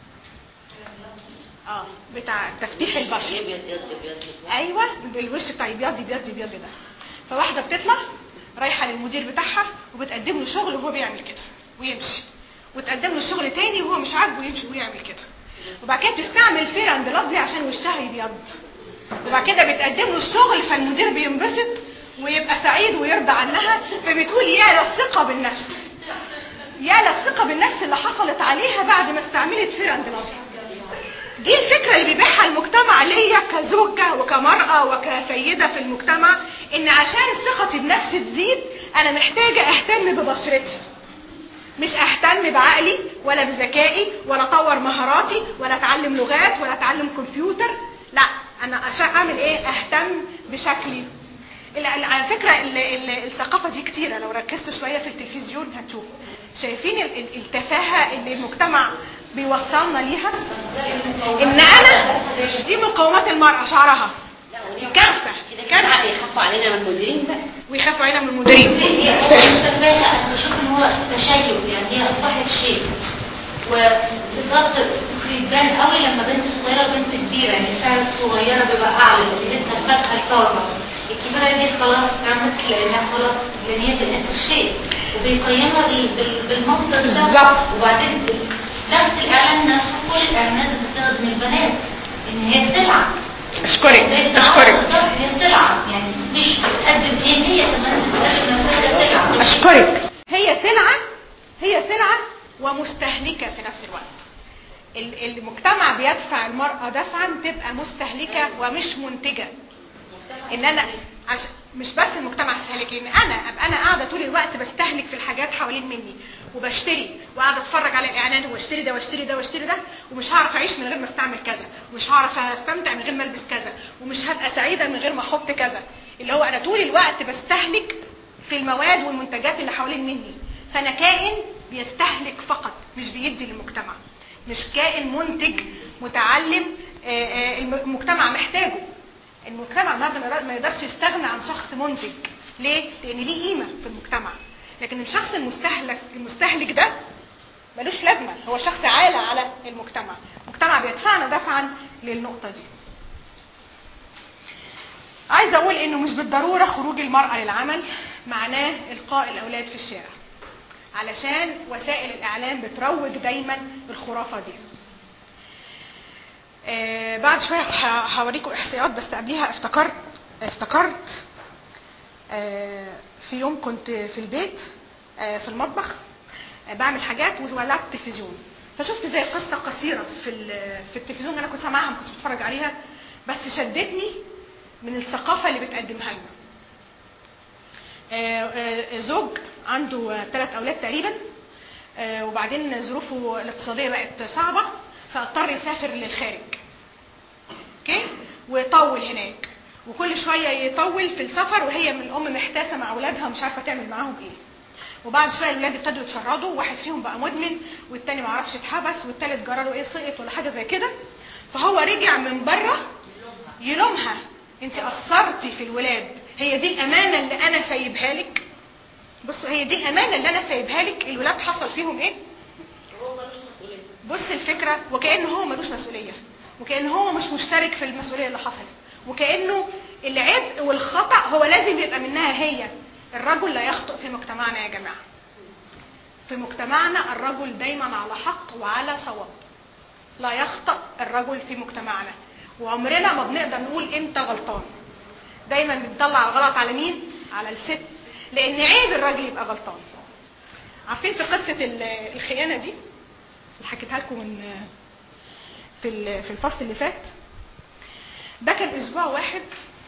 اه بتاع تفتيح البشر ايوه الوش بتاع يبيض يبيض يبيض ده فواحده بتطلع رايحه للمدير بتاعها وبتقدم له شغل وهو بيعمل كده ويمشي وتقدم له شغل تاني وهو مش عاجبه يمشي ويعمل كده وبعد كده تستعمل فير اند لافلي عشان وشها يبيض وبعد كده بتقدم له الشغل فالمدير بينبسط ويبقى سعيد ويرضى عنها فبتقول يا للثقه بالنفس يا للثقه بالنفس اللي حصلت عليها بعد ما استعملت فير اند لافلي دي الفكره اللي بيبيعها المجتمع ليا كزوجه وكمراه وكسيده في المجتمع ان عشان ثقتي بنفسي تزيد انا محتاجه اهتم ببشرتي مش اهتم بعقلي ولا بذكائي ولا اطور مهاراتي ولا اتعلم لغات ولا اتعلم كمبيوتر لا انا عشان اعمل ايه اهتم بشكلي على فكره ال ال الثقافه دي كتيره لو ركزتوا شويه في التلفزيون هتشوفوا شايفين التفاهه اللي المجتمع بيوصلنا ليها ان انا دي مقومات المراه شعرها دي كارثه كارثه يخافوا علينا من المديرين بقى ويخافوا علينا من المديرين هي هو السباكه انا بشوف ان هو تشيع يعني هي اصبحت شيء وبالضبط بيبان قوي لما بنت صغيره وبنت كبيره يعني السعر الصغيره بيبقى اعلى لان لسه الفاكهه الطازه الكبيره دي خلاص رمت لانها خلاص لان هي بقت الشيء وبيقيمها بال- بال- بالمنطق بالظبط. ده وبعدين نفس الاعلان نفسه كل الاعلانات بتستخدم البنات ان هي سلعه اشكرك زي اشكرك بالظبط هي سلعه يعني مش بتقدم ايه هي كمان بتبقاش نفسها سلعه أشكرك هي سلعة هي سلعة ومستهلكة في نفس الوقت ال- المجتمع بيدفع المرأة دفعا تبقى مستهلكة ومش منتجة ان انا عش... مش بس المجتمع استهلك ان انا ابقى انا قاعده طول الوقت بستهلك في الحاجات حوالين مني وبشتري وقاعده اتفرج على الاعلان واشتري ده واشتري ده واشتري ده ومش هعرف اعيش من غير ما استعمل كذا ومش هعرف استمتع من غير ما البس كذا ومش هبقى سعيده من غير ما احط كذا اللي هو انا طول الوقت بستهلك في المواد والمنتجات اللي حوالين مني فانا كائن بيستهلك فقط مش بيدي للمجتمع مش كائن منتج متعلم آه، آه، الم- المجتمع محتاجه المجتمع النهارده ما يقدر- ما يقدرش يستغنى عن شخص منتج ليه؟ لان ليه قيمه في المجتمع لكن الشخص المستهلك المستهلك ده ملوش لازمه هو شخص عالة على المجتمع المجتمع بيدفعنا دفعا للنقطه دي عايزه اقول انه مش بالضروره خروج المراه للعمل معناه القاء الاولاد في الشارع علشان وسائل الاعلام بتروج دايما الخرافه دي آه بعد شويه ه- هوريكم احصائيات بس قبليها افتكرت افتكرت آه في يوم كنت في البيت آه في المطبخ آه بعمل حاجات وولعت التلفزيون فشفت زي قصه قصيره في ال- في التلفزيون انا كنت سامعها ما كنتش بتفرج عليها بس شدتني من الثقافه اللي بتقدمها لنا آه، آه، زوج عنده ثلاث اولاد تقريبا آه، وبعدين ظروفه الاقتصاديه بقت صعبه فاضطر يسافر للخارج اوكي ويطول هناك وكل شويه يطول في السفر وهي من الام محتاسه مع اولادها ومش عارفه تعمل معاهم ايه وبعد شويه الاولاد ابتدوا يتشردوا واحد فيهم بقى مدمن والتاني ما عرفش اتحبس والتالت جرى له ايه سقط ولا حاجه زي كده فهو رجع من بره يلومها انت قصرتي في الولاد هي دي الامانه اللي انا سايبها لك بصوا هي دي الامانه اللي انا سايبها لك الولاد حصل فيهم ايه هو ملوش مسؤوليه بص الفكره وكانه هو ملوش مسؤوليه وكان هو مش مشترك في المسؤوليه اللي حصلت وكانه العبء والخطا هو لازم يبقى منها هي الرجل لا يخطئ في مجتمعنا يا جماعه في مجتمعنا الرجل دايما على حق وعلى صواب لا يخطأ الرجل في مجتمعنا وعمرنا ما بنقدر نقول انت غلطان دايما بنطلع الغلط على مين على الست لان عيب الراجل يبقى غلطان عارفين في قصه ال- الخيانه دي اللي حكيتها لكم من في ال- في الفصل اللي فات ده كان اسبوع واحد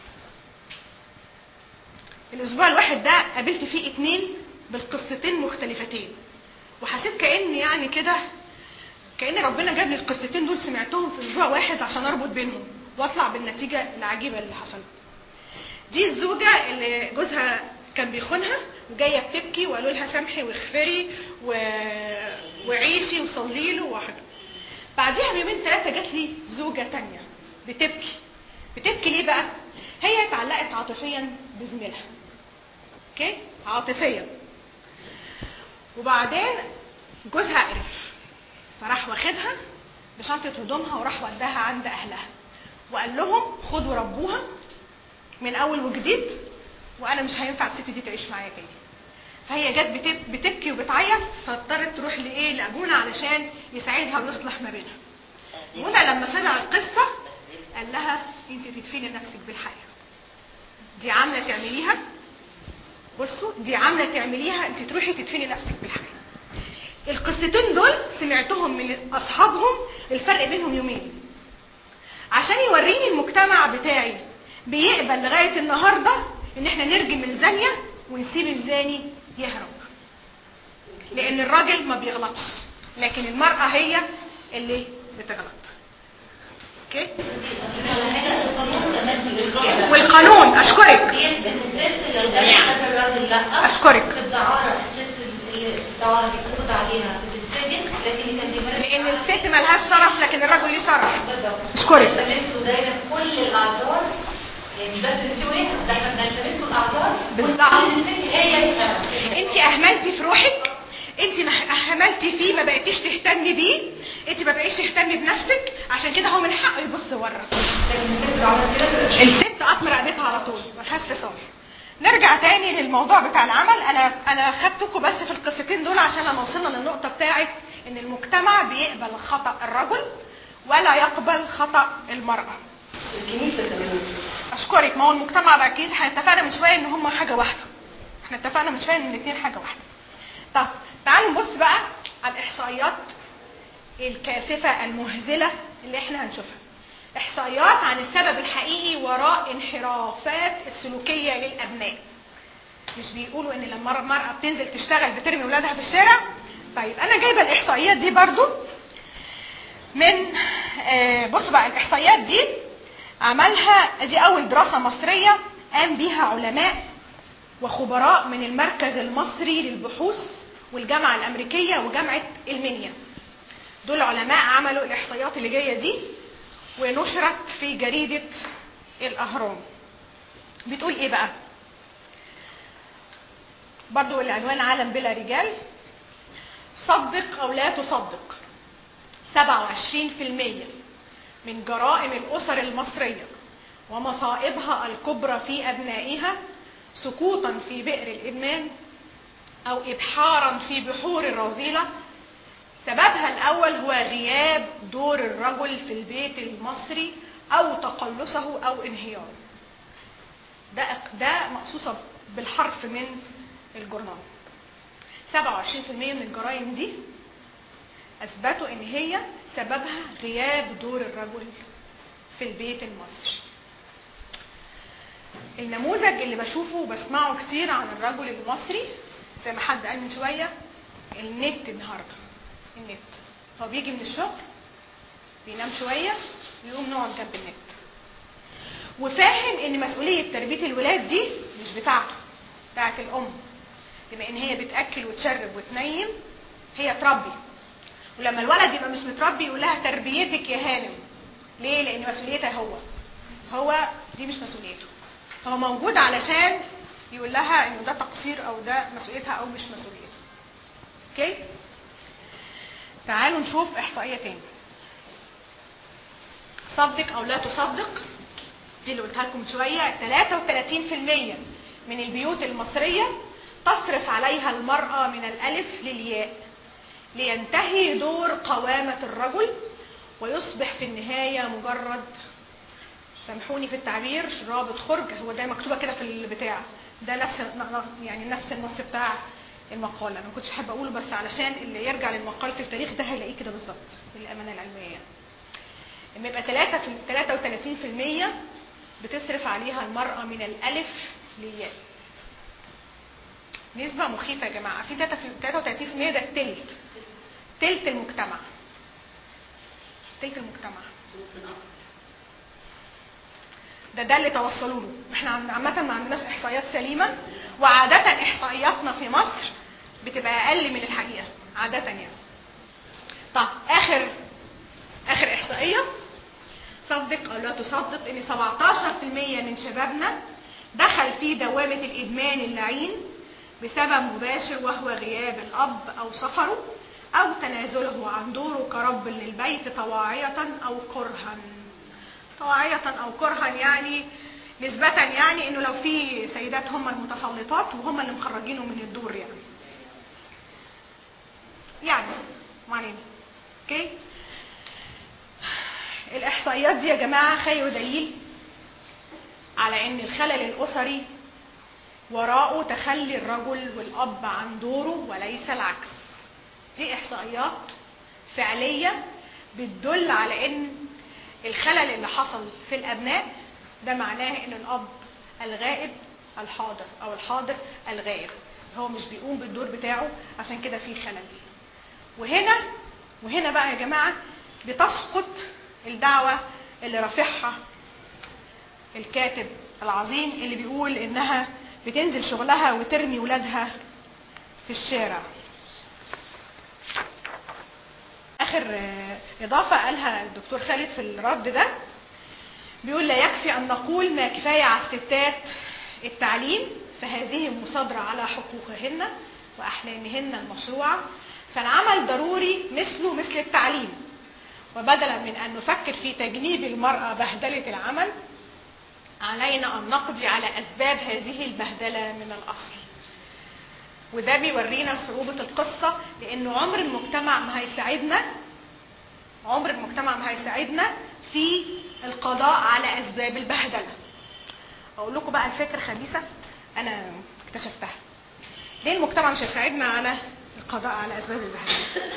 الاسبوع الواحد ده قابلت فيه اتنين بالقصتين مختلفتين وحسيت كأن يعني كده كأن ربنا جاب لي القصتين دول سمعتهم في اسبوع واحد عشان اربط بينهم واطلع بالنتيجة العجيبة اللي حصلت دي الزوجة اللي جوزها كان بيخونها وجاية بتبكي وقالوا لها سامحي واغفري و... وعيشي وصلي له وحاجة بعديها بيومين ثلاثة جات لي زوجة تانية بتبكي بتبكي ليه بقى؟ هي اتعلقت عاطفيا بزميلها اوكي؟ عاطفيا وبعدين جوزها عرف فراح واخدها بشنطة هدومها وراح وداها عند أهلها وقال لهم خدوا ربوها من أول وجديد وأنا مش هينفع الست دي تعيش معايا تاني فهي جت بتب- بتبكي وبتعيط فاضطرت تروح لإيه لأبونا علشان يساعدها ويصلح ما بينها منى لما سمع القصة قال لها انت تدفني نفسك بالحياة دي عاملة تعمليها بصوا دي عاملة تعمليها انت تروحي تدفني نفسك بالحياة القصتين دول سمعتهم من اصحابهم الفرق بينهم يومين عشان يوريني المجتمع بتاعي بيقبل لغايه النهارده ان احنا نرجم الزانيه ونسيب الزاني يهرب لان الراجل ما بيغلطش لكن المراه هي اللي بتغلط اوكي على حاجه القانون كمان بيقول كده والقانون اشكرك بيثبت الست لو ده حاجه الراجل لا أشكرك. في الدعاره الست اللي الدعاره بيتقبض عليها بتتسجن لكن اللي كان بيمارس لان الست ملهاش شرف لكن الرجل ليه شرف بالظبط. أشكرك. التمسوا دايما كل الاعذار يعني مش بس انت وهنا ده احنا بنلتمسوا الاعذار بالظبط. وكل الست هي السبب انت اهملتي في روحك انت ما اهملتي فيه ما بقيتيش تهتمي بيه انت ما بقيتيش تهتمي بنفسك عشان كده هو من حقه يبص ورا لكن الست لو عملت كده تبقى الست قطم رقبتها على طول ما فيهاش فصال نرجع تاني للموضوع بتاع العمل انا انا خدتكم بس في القصتين دول عشان لما وصلنا للنقطه بتاعت ان المجتمع بيقبل خطا الرجل ولا يقبل خطا المراه الكنيسه كمان اشكرك ما هو المجتمع بقى كيس احنا اتفقنا من شويه ان هم حاجه واحده احنا اتفقنا من شويه ان الاثنين حاجه واحده طب تعالوا نبص بقى على الاحصائيات الكاسفه المهزله اللي احنا هنشوفها احصائيات عن السبب الحقيقي وراء انحرافات السلوكيه للابناء مش بيقولوا ان لما المراه بتنزل تشتغل بترمي ولادها في الشارع طيب انا جايبه الاحصائيات دي برضو من آه بصوا بقى الاحصائيات دي عملها دي اول دراسه مصريه قام بيها علماء وخبراء من المركز المصري للبحوث والجامعه الامريكيه وجامعه المنيا دول علماء عملوا الاحصائيات اللي جايه دي ونشرت في جريده الاهرام بتقول ايه بقى برضو العنوان عالم بلا رجال صدق او لا تصدق 27% من جرائم الاسر المصريه ومصائبها الكبرى في ابنائها سقوطا في بئر الادمان او ابحارا في بحور الرذيله سببها الاول هو غياب دور الرجل في البيت المصري او تقلصه او انهياره ده ده مقصوصه بالحرف من الجورنال 27% من الجرائم دي اثبتوا ان هي سببها غياب دور الرجل في البيت المصري النموذج اللي بشوفه وبسمعه كتير عن الرجل المصري زي ما حد قال من شويه النت النهارده النت هو بيجي من الشغل بينام شويه يقوم نقعد جنب النت وفاهم ان مسؤوليه تربيه الولاد دي مش بتاعته بتاعت الام بما ان هي بتاكل وتشرب وتنيم هي تربي ولما الولد يبقى مش متربي يقول لها تربيتك يا هانم ليه لان مسؤوليتها هو هو دي مش مسؤوليته هو موجود علشان يقول لها انه ده تقصير او ده مسؤوليتها او مش مسؤوليتها اوكي تعالوا نشوف احصائيه تاني صدق او لا تصدق دي اللي قلتها لكم من شويه 33% من البيوت المصريه تصرف عليها المراه من الالف للياء لينتهي دور قوامه الرجل ويصبح في النهايه مجرد سامحوني في التعبير رابط خرج هو ده مكتوبه كده في البتاع ده نفس يعني نفس النص بتاع المقاله انا ما كنتش حابه اقوله بس علشان اللي يرجع للمقال في التاريخ ده هيلاقيه كده بالظبط للامانه العلميه يعني. لما يبقى 3 في 33% بتصرف عليها المراه من الالف للياء نسبة مخيفة يا جماعة في 33% ده التلت تلت المجتمع تلت المجتمع ده ده اللي توصلوا له احنا عامة ما عندناش احصائيات سليمة وعادة احصائياتنا في مصر بتبقى اقل من الحقيقة عادة يعني طب اخر اخر احصائية صدق او لا تصدق ان 17% من شبابنا دخل في دوامة الادمان اللعين بسبب مباشر وهو غياب الاب او سفره او تنازله عن دوره كرب للبيت طواعية او كرها طواعية او كرها يعني نسبة يعني انه لو في سيدات هم المتسلطات وهم اللي مخرجينه من الدور يعني يعني ما علينا اوكي الاحصائيات دي يا جماعة خير دليل على ان الخلل الاسري وراءه تخلي الرجل والاب عن دوره وليس العكس دي احصائيات فعلية بتدل على ان الخلل اللي حصل في الابناء ده معناه ان الاب الغائب الحاضر او الحاضر الغائب هو مش بيقوم بالدور بتاعه عشان كده في خلل وهنا وهنا بقى يا جماعه بتسقط الدعوه اللي رافعها الكاتب العظيم اللي بيقول انها بتنزل شغلها وترمي ولادها في الشارع اخر اضافه قالها الدكتور خالد في الرد ده بيقول لا يكفي ان نقول ما كفايه على الستات التعليم فهذه مصادره على حقوقهن وأحلامهن المشروعة فالعمل ضروري مثله مثل التعليم وبدلا من أن نفكر في تجنيب المرأة بهدلة العمل علينا أن نقضي على أسباب هذه البهدلة من الأصل وده بيورينا صعوبة القصة لأنه عمر المجتمع ما هيساعدنا عمر المجتمع ما هيساعدنا في القضاء على أسباب البهدلة أقول لكم بقى الفكرة خبيثة أنا اكتشفتها ليه المجتمع مش هيساعدنا على القضاء على أسباب البهدلة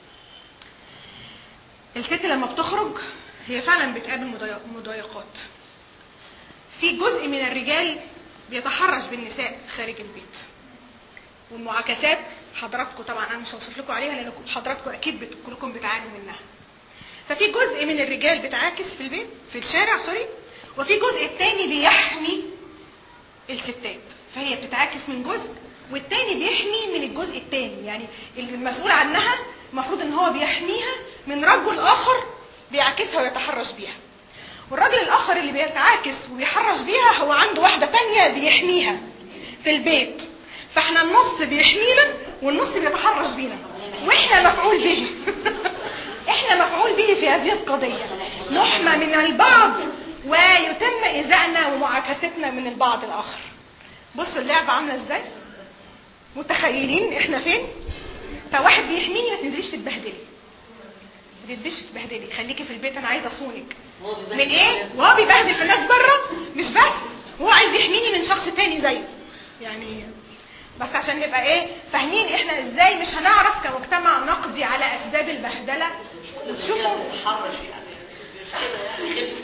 الست لما بتخرج هي فعلا بتقابل مضايق- مضايقات في جزء من الرجال بيتحرش بالنساء خارج البيت والمعاكسات حضراتكم طبعا انا مش هوصف لكم عليها لان حضراتكم اكيد بت- كلكم بتعانوا منها ففي جزء من الرجال بتعاكس في البيت في الشارع سوري وفي جزء التاني بيحمي الستات فهي بتتعاكس من جزء والتاني بيحمي من الجزء التاني يعني المسؤول عنها المفروض ان هو بيحميها من رجل اخر بيعاكسها ويتحرش بيها والراجل الاخر اللي بيتعاكس وبيحرش بيها هو عنده واحده تانية بيحميها في البيت فاحنا النص بيحمينا والنص بيتحرش بينا واحنا مفعول به احنا مفعول به في هذه القضيه نحمى من البعض ويتم ايذائنا ومعاكستنا من البعض الاخر بصوا اللعبه عامله ازاي متخيلين احنا فين فواحد بيحميني ما تنزليش تتبهدلي ما تتبش تتبهدلي خليكي في البيت انا عايزه اصونك هو من بيبهدل ايه الناس. وهو بيبهدل في الناس بره مش بس هو عايز يحميني من شخص تاني زيه يعني بس عشان نبقى ايه فاهمين احنا ازاي مش هنعرف كمجتمع نقضي على اسباب البهدله وتشوفوا بتحرش يعني مش كده يعني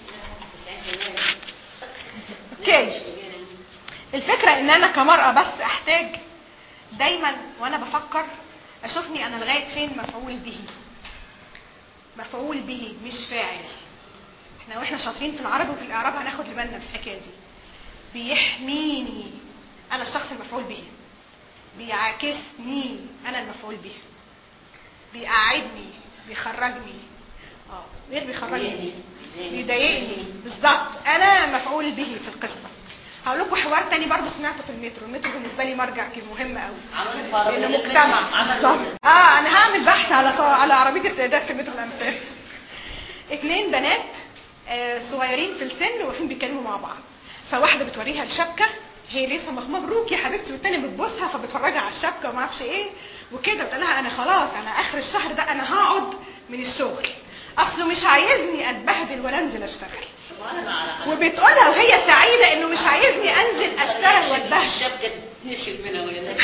اوكي الفكرة ان انا كمرأة بس احتاج دايما وانا بفكر اشوفني انا لغاية فين مفعول به مفعول به مش فاعل احنا واحنا شاطرين في العربي وفي الاعراب هناخد بالنا من الحكاية دي بيحميني انا الشخص المفعول به بيعاكسني انا المفعول به بيقعدني بيخرجني اه غير بيخرجني بيضايقني بالظبط انا مفعول به في القصه هقول لكم حوار تاني برضه سمعته في المترو المترو بالنسبه لي مرجع كان مهم قوي عملوا في عربية لانه المترو. مجتمع عملوا- بالظبط اه انا هعمل بحث على على عربيه السيدات في مترو الامثال اتنين بنات آه، صغيرين في السن واقفين بيتكلموا مع بعض فواحده بتوريها الشبكه هي لسه مخ- مبروك يا حبيبتي والتانيه بتبوسها فبتفرجها على الشبكه وما اعرفش ايه وكده بتقول لها انا خلاص انا اخر الشهر ده انا هقعد من الشغل اصله مش عايزني اتبهدل ولا انزل اشتغل وانا ما اعرف وبتقولها وهي سعيده انه مش عايزني انزل اشتغل واتبهدل الشبكه تنشف منها وهي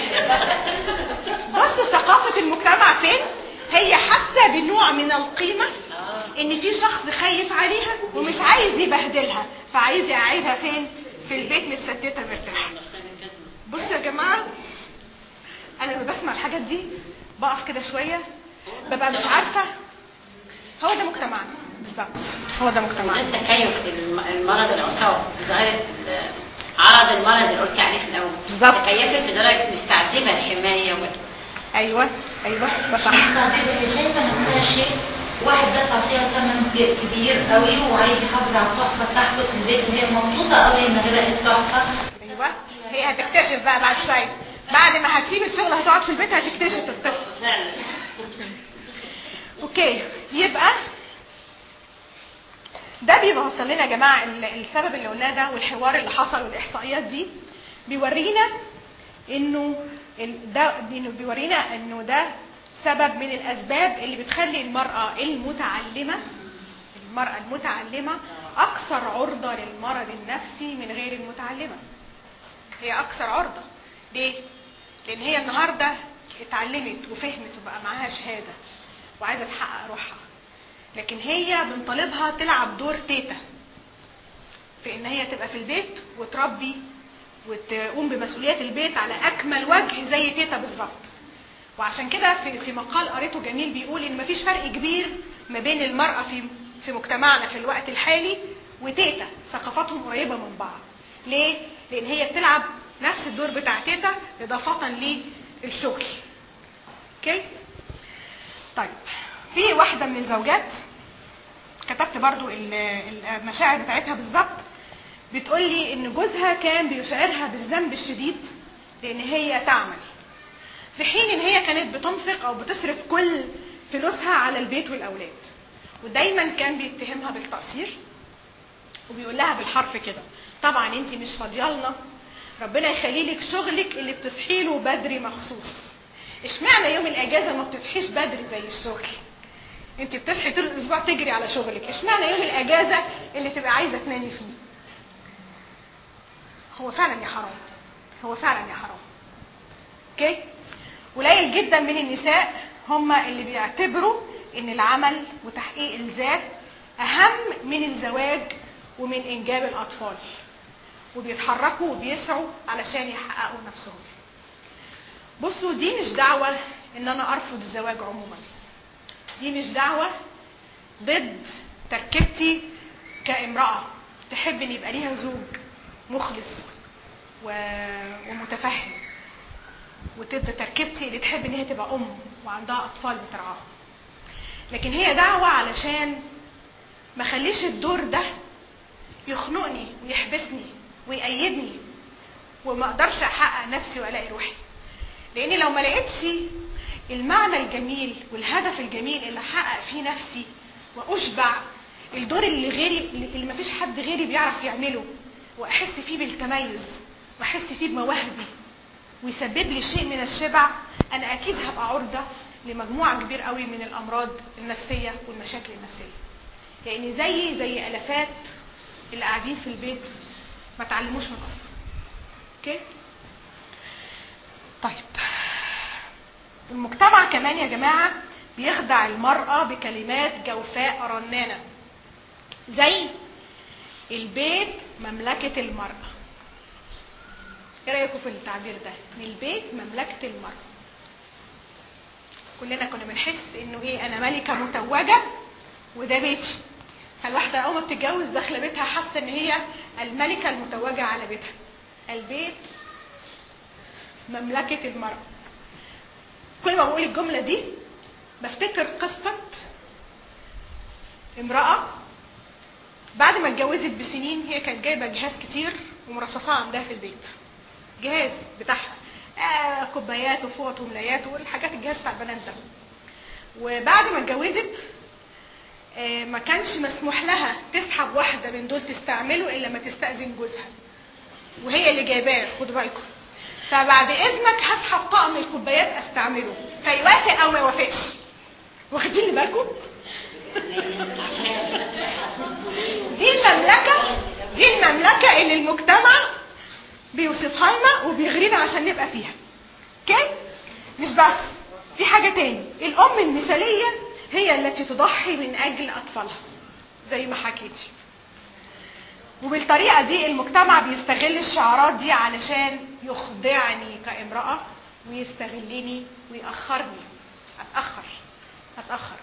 بصوا ثقافه المجتمع فين هي حاسه بنوع من القيمه اه ان في شخص خايف عليها ومش عايز يبهدلها فعايز يقعدها فين في البيت متستته مرتاحه بصوا يا جماعه انا لما بسمع الحاجات دي بقف كده شويه ببقى مش عارفه هو ده مجتمعنا بالظبط هو ده مجتمعنا ده تكيف الم- المرض العصاب ظاهرة عرض المرض اللي قلت عليه في الاول بالظبط. تكيفت لدرجه مستعجبه الحمايه وال... ايوه ايوه ده صح مستعجبة اللي شايفة ان ده شيء واحد دفع فيها ثمن ك- كبير قوي وعايز يحافظ على التحفة بتاعته في البيت وهي مبسوطة قوي ان هي لقت تحفة ايوه هي هتكتشف بقى بعد شويه بعد ما هتسيب الشغل هتقعد في البيت هتكتشف القصه فعلا اوكي يبقى ده بيوصل لنا يا جماعه ال- السبب اللي قلناه ده والحوار اللي حصل والاحصائيات دي بيورينا انه ال- ده انه بيورينا انه ده سبب من الاسباب اللي بتخلي المراه المتعلمه المراه المتعلمه اكثر عرضه للمرض النفسي من غير المتعلمه هي اكثر عرضه ليه لان هي النهارده اتعلمت وفهمت وبقى معاها شهاده وعايزه تحقق روحها لكن هي بنطالبها تلعب دور تيتا في ان هي تبقى في البيت وتربي وتقوم بمسؤوليات البيت على اكمل وجه زي تيتا بالظبط وعشان كده في في مقال قريته جميل بيقول ان مفيش فرق كبير ما بين المراه في في مجتمعنا في الوقت الحالي وتيتا ثقافاتهم قريبه من بعض ليه لان هي بتلعب نفس الدور بتاع تيتا اضافه للشغل اوكي طيب في واحده من الزوجات كتبت برضو ال- المشاعر بتاعتها بالظبط بتقول لي ان جوزها كان بيشعرها بالذنب الشديد لان هي تعمل في حين ان هي كانت بتنفق او بتصرف كل فلوسها على البيت والاولاد ودايما كان بيتهمها بالتقصير وبيقول لها بالحرف كده طبعا انت مش فاضيالنا ربنا يخلي لك شغلك اللي بتصحي له بدري مخصوص اشمعنى يوم الاجازه ما بتصحيش بدري زي الشغل انت بتصحي طول الاسبوع تجري على شغلك اشمعنى يوم الاجازه اللي تبقى عايزه تنامي فيه هو فعلا يا حرام هو فعلا يا حرام اوكي قليل جدا من النساء هم اللي بيعتبروا ان العمل وتحقيق الذات اهم من الزواج ومن انجاب الاطفال وبيتحركوا وبيسعوا علشان يحققوا نفسهم بصوا دي مش دعوة ان انا ارفض الزواج عموما دي مش دعوة ضد تركيبتي كامرأة تحب ان يبقى ليها زوج مخلص و... ومتفهم وضد تركيبتي اللي تحب ان هي تبقى ام وعندها اطفال بترعاهم لكن هي دعوة علشان ما خليش الدور ده يخنقني ويحبسني ويأيدني وما اقدرش احقق نفسي والاقي روحي لاني لو ما لقيتش المعنى الجميل والهدف الجميل اللي احقق فيه نفسي واشبع الدور اللي غيري اللي ما فيش حد غيري بيعرف يعمله واحس فيه بالتميز واحس فيه بمواهبي ويسبب لي شيء من الشبع انا اكيد هبقى عرضه لمجموعه كبير قوي من الامراض النفسيه والمشاكل النفسيه لان زيي زي الافات اللي قاعدين في البيت ما تعلموش من اصلا اوكي طيب المجتمع كمان يا جماعه بيخدع المراه بكلمات جوفاء رنانه زي البيت مملكه المراه ايه رايكم في التعبير ده ان البيت مملكه المراه كلنا كنا بنحس انه ايه انا ملكه متوجه وده بيتي فالواحده اول ما بتتجوز داخله بيتها حاسه ان هي الملكه المتوجه على بيتها البيت مملكه المراه كل ما بقول الجمله دي بفتكر قصه امراه بعد ما اتجوزت بسنين هي كانت جايبه جهاز كتير ومرصصاه عندها في البيت جهاز بتاعها آه كوبايات وفوط وملايات والحاجات الجهاز بتاع البنات ده وبعد ما اتجوزت آه ما كانش مسموح لها تسحب واحده من دول تستعمله الا لما تستاذن جوزها وهي اللي جايباه خدوا بالكم فبعد اذنك هسحب طقم الكوبايات استعمله فيوافق او ما يوافقش واخدين اللي بالكم دي المملكه دي المملكه اللي المجتمع بيوصفها لنا وبيغرينا عشان نبقى فيها اوكي مش بس في حاجه تاني الام المثاليه هي التي تضحي من اجل اطفالها زي ما حكيتي وبالطريقه دي المجتمع بيستغل الشعارات دي علشان يخضعني كامراه ويستغلني ويأخرني اتأخر اتأخر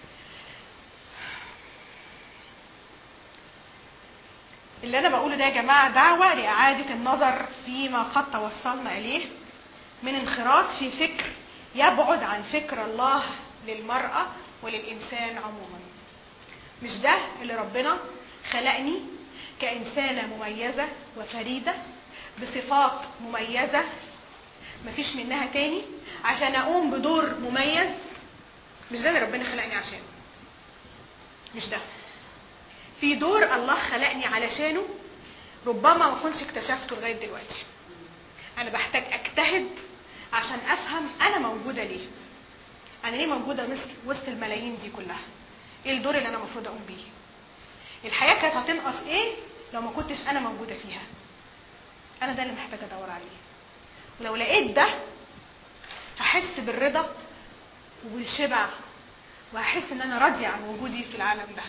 اللي انا بقوله ده يا جماعه دعوه لاعاده النظر فيما قد توصلنا اليه من انخراط في فكر يبعد عن فكر الله للمراه وللانسان عموما مش ده اللي ربنا خلقني كانسانه مميزه وفريده بصفات مميزه مفيش منها تاني عشان اقوم بدور مميز مش ده اللي ربنا خلقني عشانه مش ده في دور الله خلقني علشانه ربما ما كنتش اكتشفته لغايه دلوقتي انا بحتاج اجتهد عشان افهم انا موجوده ليه انا ليه موجوده وسط وسط الملايين دي كلها ايه الدور اللي انا المفروض اقوم بيه الحياه كانت هتنقص ايه لو ما كنتش انا موجوده فيها انا ده اللي محتاجه ادور عليه ولو لقيت ده هحس بالرضا وبالشبع وهحس ان انا راضيه عن وجودي في العالم ده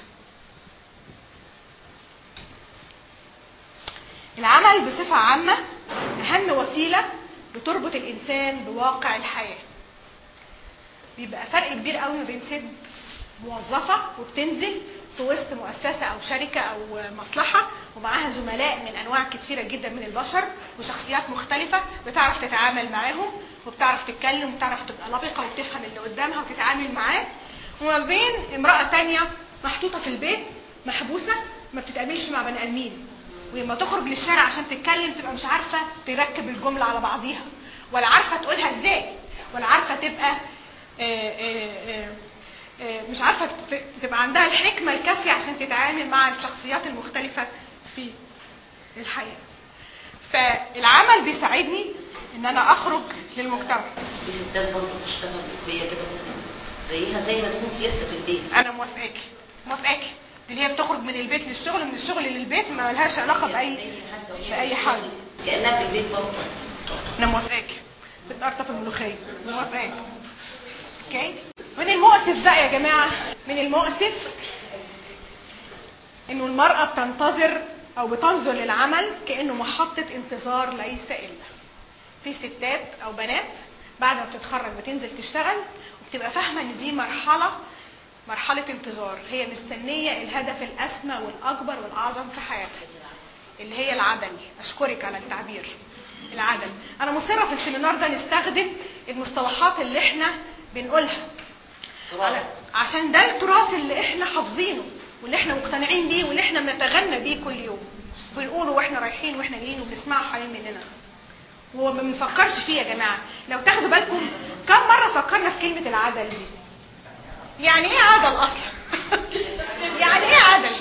العمل بصفة عامة أهم وسيلة بتربط الإنسان بواقع الحياة بيبقى فرق كبير قوي ما بين ست موظفة وبتنزل في وسط مؤسسة أو شركة أو مصلحة ومعاها زملاء من أنواع كثيرة جدا من البشر وشخصيات مختلفة بتعرف تتعامل معاهم وبتعرف تتكلم وبتعرف تبقى لبقة وبتفهم اللي قدامها وتتعامل معاه وما بين امرأة تانية محطوطة في البيت محبوسة ما بتتعاملش مع بني آدمين ولما تخرج للشارع عشان تتكلم تبقى مش عارفه تركب الجمله على بعضيها ولا عارفه تقولها ازاي ولا عارفه تبقى آه، آه، آه، آه، مش عارفه ت- تبقى عندها الحكمه الكافيه عشان تتعامل مع الشخصيات المختلفه في الحياه فالعمل بيساعدني ان انا اخرج للمجتمع في ستات برضه بتشتغل وهي كده زيها زي ما تكون لسه في البيت انا موافقاكي موافقاكي اللي هي بتخرج من البيت للشغل من الشغل للبيت ما لهاش علاقه باي باي حاجه كانها في البيت برضه انا موافقاكي بتقرطف الملوخيه موافقاكي اوكي من المؤسف بقى يا جماعه من المؤسف انه المراه بتنتظر او بتنظر للعمل كانه محطه انتظار ليس الا في ستات او بنات بعد ما بتتخرج بتنزل تشتغل وبتبقى فاهمه ان دي مرحله مرحله انتظار هي مستنيه الهدف الاسمى والاكبر والاعظم في حياتها اللي هي العدل اشكرك على التعبير العدل انا مصره في السيمينار ده نستخدم المصطلحات اللي احنا بنقولها على عشان ده التراث اللي احنا حافظينه واللي احنا مقتنعين بيه واللي احنا بنتغنى بيه كل يوم بنقوله واحنا رايحين واحنا جايين وبنسمعه حوالين مننا وما بنفكرش فيه يا جماعه لو تاخدوا بالكم كم مره فكرنا في كلمه العدل دي يعني ايه عدل اصلا يعني ايه عدل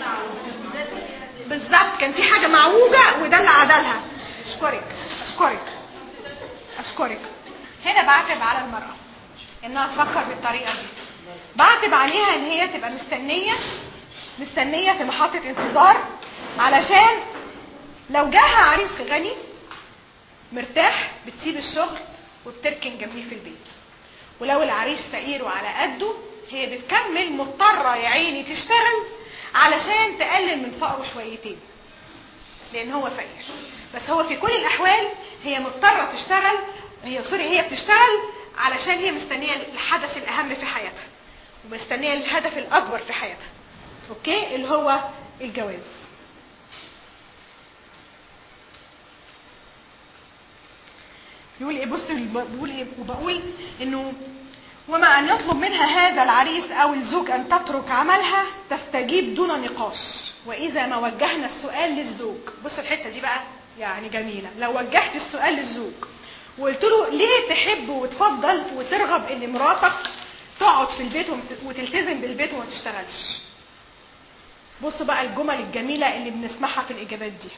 بالظبط كان في حاجه معوجه وده اللي عدلها اشكرك اشكرك اشكرك هنا بعتب على المراه انها تفكر بالطريقه دي بعتب عليها ان هي تبقى مستنيه مستنيه في محطه انتظار علشان لو جاها عريس غني مرتاح بتسيب الشغل وبتركن جنبيه في البيت ولو العريس فقير وعلى قده هي بتكمل مضطرة يا عيني تشتغل علشان تقلل من فقره شويتين لان هو فقير بس هو في كل الاحوال هي مضطرة تشتغل هي سوري هي بتشتغل علشان هي مستنية الحدث الاهم في حياتها ومستنية الهدف الاكبر في حياتها اوكي اللي هو الجواز يقول ايه بص بقول ايه وبقول انه وما ان يطلب منها هذا العريس او الزوج ان تترك عملها تستجيب دون نقاش واذا ما وجهنا السؤال للزوج بص الحته دي بقى يعني جميله لو وجهت السؤال للزوج وقلت له ليه تحب وتفضل وترغب ان مراتك تقعد في البيت ومت- وتلتزم بالبيت وما تشتغلش بصوا بقى الجمل الجميله اللي بنسمعها في الاجابات دي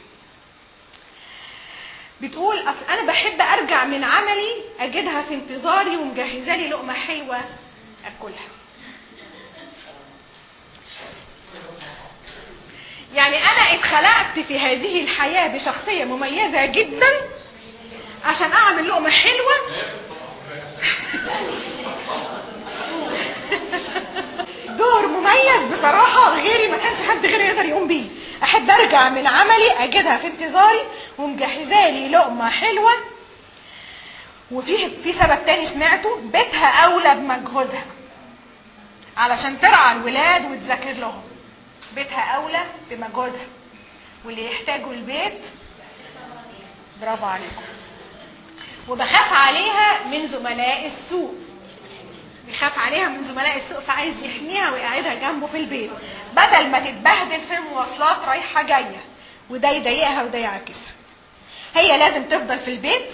بتقول اصل انا بحب ارجع من عملي اجدها في انتظاري ومجهزه لي لقمه حلوه اكلها يعني انا اتخلقت في هذه الحياه بشخصيه مميزه جدا عشان اعمل لقمه حلوه دور مميز بصراحة غيري ما كانش حد غيري يقدر يقوم بيه أحب أرجع من عملي أجدها في انتظاري ومجهزة لي لقمة حلوة وفي في سبب تاني سمعته بيتها أولى بمجهودها علشان ترعى الولاد وتذاكر لهم بيتها أولى بمجهودها واللي يحتاجوا البيت برافو عليكم وبخاف عليها من زملاء السوق بيخاف عليها من زملاء السوق فعايز يحميها ويقعدها جنبه في البيت بدل ما تتبهدل في المواصلات رايحه جايه وده يضايقها وده يعكسها هي لازم تفضل في البيت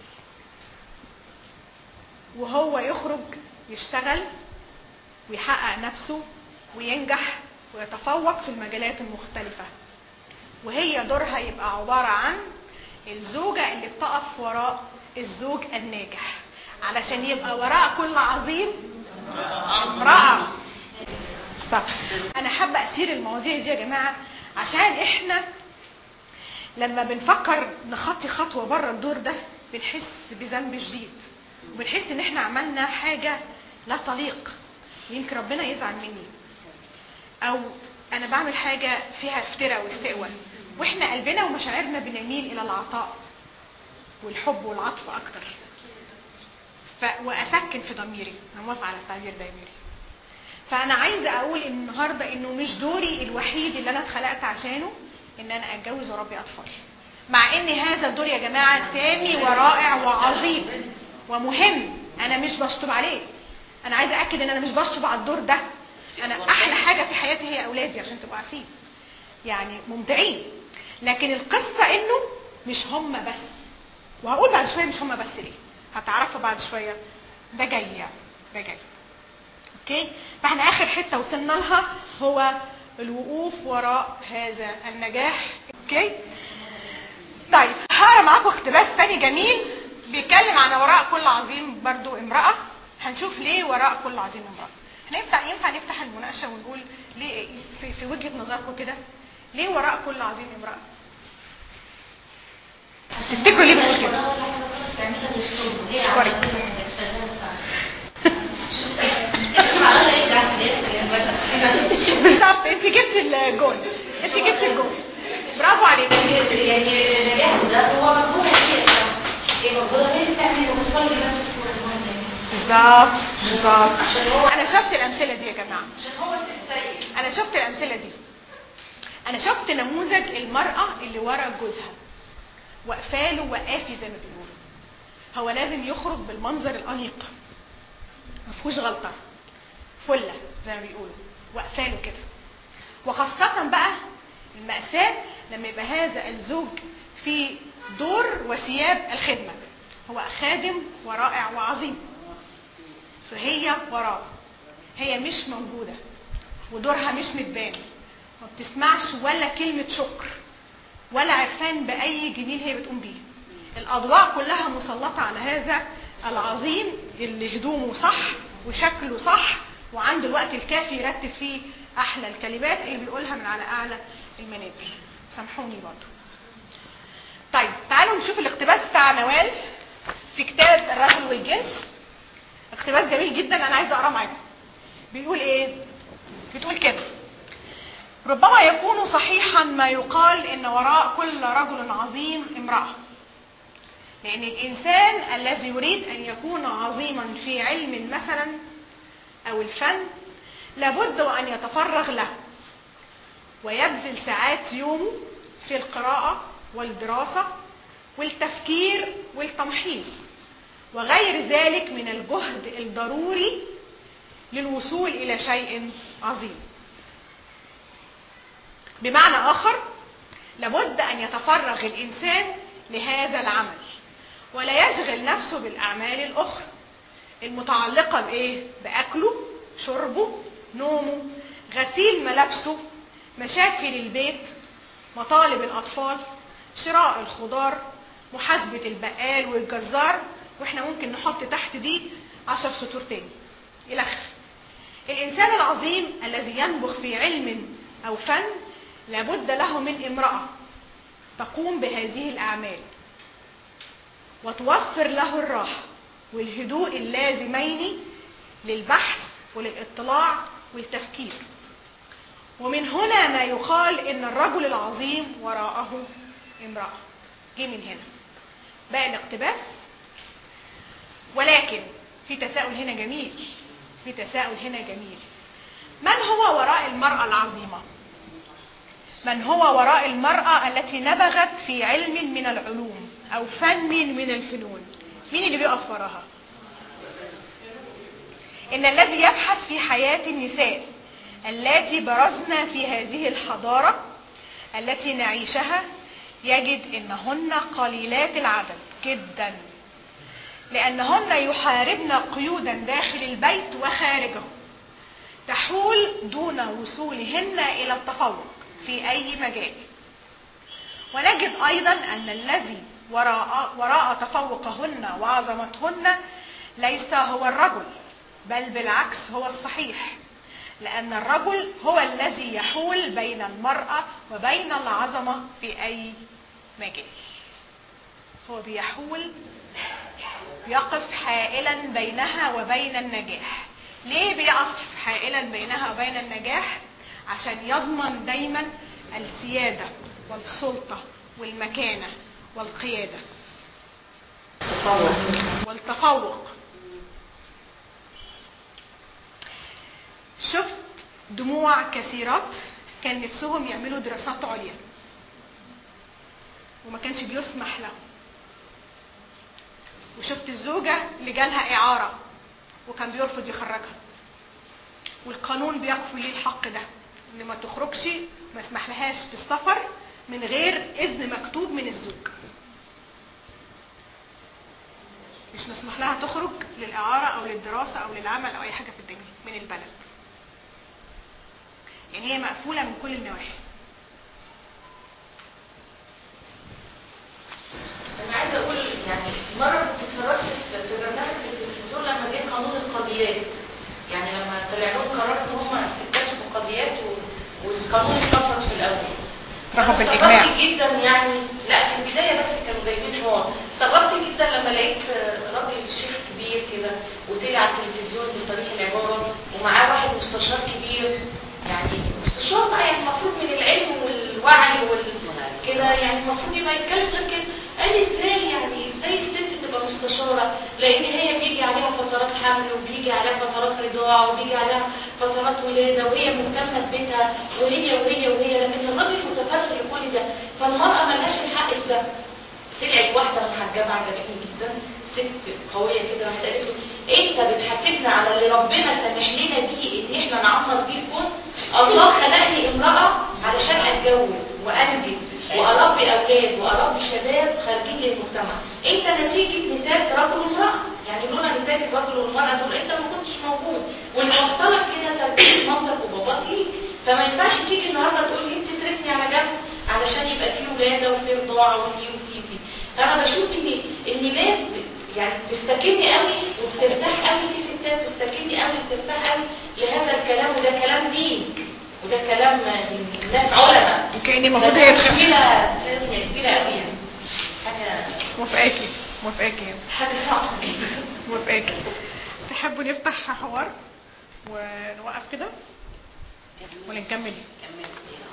وهو يخرج يشتغل ويحقق نفسه وينجح ويتفوق في المجالات المختلفة وهي دورها يبقى عبارة عن الزوجة اللي بتقف وراء الزوج الناجح علشان يبقى وراء كل عظيم امرأة بالظبط انا حابة اسير المواضيع دي يا جماعة عشان احنا لما بنفكر نخطي خطوة بره الدور ده بنحس بذنب شديد وبنحس ان احنا عملنا حاجة لا تليق يمكن ربنا يزعل مني او انا بعمل حاجة فيها افتراء واستقوى واحنا قلبنا ومشاعرنا بنميل الى العطاء والحب والعطف اكتر ف... واسكن في ضميري انا موافقه على التعبير ده يا ميري فانا عايزه اقول ان النهارده انه مش دوري الوحيد اللي انا اتخلقت عشانه ان انا اتجوز واربي اطفال مع ان هذا الدور يا جماعه سامي ورائع وعظيم ومهم انا مش بشطب عليه انا عايزه اكد ان انا مش بشطب على الدور ده انا احلى حاجه في حياتي هي اولادي عشان تبقوا عارفين يعني ممتعين لكن القصه انه مش هم بس وهقول بعد شويه مش هم بس ليه هتعرفها بعد شويه ده جاي يعني ده جاي اوكي فاحنا اخر حته وصلنا لها هو الوقوف وراء هذا النجاح اوكي طيب هقرا معاكم اقتباس تاني جميل بيتكلم عن وراء كل عظيم برضو امرأة هنشوف ليه وراء كل عظيم امرأة احنا ينفع ينفع نفتح المناقشة ونقول ليه في, في وجهة نظركم كده ليه وراء كل عظيم امرأة تفتكروا ليه بنقول كده اشكرك بالظبط انت جبتي الجول انت جبتي الجول برافو عليك يعني النجاح ده هو مجهود كتير هي مجهود هي اللي بتعمله بس هو اللي بيبان في الصورة المهم يعني بالظبط بالظبط انا شفت الامثله دي يا جماعه عشان هو السيد انا شفت الامثله دي انا شفت نموذج المراه اللي ورا جوزها واقفاله وقافي زي ما بيقولوا هو لازم يخرج بالمنظر الانيق ما فيهوش غلطه فله زي ما بيقولوا واقفاله كده وخاصه بقى المأساة لما يبقى هذا الزوج في دور وثياب الخدمة هو خادم ورائع وعظيم فهي وراه هي مش موجودة ودورها مش متبان ما بتسمعش ولا كلمة شكر ولا عرفان بأي جميل هي بتقوم بيه الأضواء كلها مسلطة على هذا العظيم اللي هدومه صح وشكله صح وعنده الوقت الكافي يرتب فيه أحلى الكلمات اللي بيقولها من على أعلى المنابر سامحوني برضو طيب تعالوا نشوف الاقتباس بتاع نوال في كتاب الرجل والجنس اقتباس جميل جدا انا عايزه اقراه معاكم بيقول ايه بتقول كده ربما يكون صحيحا ما يقال ان وراء كل رجل عظيم امراه لان الانسان الذي يريد ان يكون عظيما في علم مثلا او الفن لابد وان يتفرغ له ويبذل ساعات يومه في القراءة والدراسة والتفكير والتمحيص وغير ذلك من الجهد الضروري للوصول إلى شيء عظيم بمعنى آخر لابد أن يتفرغ الإنسان لهذا العمل ولا يشغل نفسه بالأعمال الأخرى المتعلقة بإيه؟ بأكله شربه نومه غسيل ملابسه مشاكل البيت مطالب الأطفال شراء الخضار محاسبة البقال والجزار واحنا ممكن نحط تحت دي عشر سطور تاني إلى آخره الإنسان العظيم الذي ينبخ في علم أو فن لابد له من امرأة تقوم بهذه الأعمال وتوفر له الراحة والهدوء اللازمين للبحث وللاطلاع والتفكير ومن هنا ما يقال ان الرجل العظيم وراءه امرأة جه من هنا باقي الاقتباس ولكن في تساؤل هنا جميل في تساؤل هنا جميل من هو وراء المرأة العظيمة من هو وراء المرأة التي نبغت في علم من العلوم أو فن من الفنون مين اللي بيقف وراها إن الذي يبحث في حياة النساء التي برزن في هذه الحضارة التي نعيشها يجد انهن قليلات العدد جدا لانهن يحاربن قيودا داخل البيت وخارجه تحول دون وصولهن الى التفوق في اي مجال ونجد ايضا ان الذي وراء, وراء تفوقهن وعظمتهن ليس هو الرجل بل بالعكس هو الصحيح لأن الرجل هو الذي يحول بين المرأة وبين العظمة في أي مجال هو بيحول يقف حائلا بينها وبين النجاح ليه بيقف حائلا بينها وبين النجاح عشان يضمن دايما السيادة والسلطة والمكانة والقيادة تفوق والتفوق شفت دموع كثيرات كان نفسهم يعملوا دراسات عليا وما كانش بيسمح لهم وشفت الزوجة اللي جالها إعارة وكان بيرفض يخرجها والقانون بيقف ليه الحق ده ان ما تخرجش ما اسمح لهاش بالسفر من غير اذن مكتوب من الزوج مش مسموح لها تخرج للإعارة أو للدراسة أو للعمل أو أي حاجة في الدنيا من البلد يعني هي مقفولة من كل النواحي انا عايزه اقول يعني مره كنت اتفرجت في في برنامج في التلفزيون لما جه قانون القضيات يعني لما طلع لهم قرار ان هم الستات في القضيات و- والقانون اترفض في الاول اترفض أنا بالإجماع. استغربت جدا يعني لا في البدايه بس كانوا جايبين حوار استغربت جدا لما لقيت راجل شيخ كبير كده وطلع على التلفزيون بصريح العباره ومعاه واحد مستشار كبير يعني مستشار بقى يعني المفروض من العلم والوعي وال كده يعني المفروض يبقى يتكلم غير كده قال ازاي يعني ازاي الست تبقى مستشاره لان هي بيجي عليها فترات حمل وبيجي عليها فترات رضاعه وبيجي عليها فترات ولاده وهي مهتمه ببيتها وهي وهي وهي لكن الراجل متفرغ لكل ده فالمراه ملهاش الحق في ده طلعت واحده محجبه عجبتني جدا ست قويه كده راحت قالت له انت بتحاسبنا على اللي ربنا سامح لنا بيه ان احنا نعمر بيه الكون الله خلقني امراه علشان اتجوز وانجب واربي اولاد واربي شباب خارجين للمجتمع انت نتيجه نتاج رجل وامراه يعني لولا نتاج الرجل والمراه دول انت ما كنتش موجود واللي وصلك كده تربيه مامتك وباباك ليك فما ينفعش تيجي النهارده تقول لي انت تركني على جنب علشان يبقى في ولاده وفي رضاعه وفي وفي وفي فانا بشوف ان ان ناس ب- يعني بتستكني قوي وبترتاح قوي في ستات تستكني قوي وبترتاح قوي لهذا الكلام وده كلام دين وده كلام من ناس علماء وكأن المفروض هي تخاف كبيره كبيره قوي يعني حاجه موافقاكي موافقاكي حاجه صعبه جدا موافقاكي تحبوا نفتح حوار ونوقف كده ولا نكمل كمل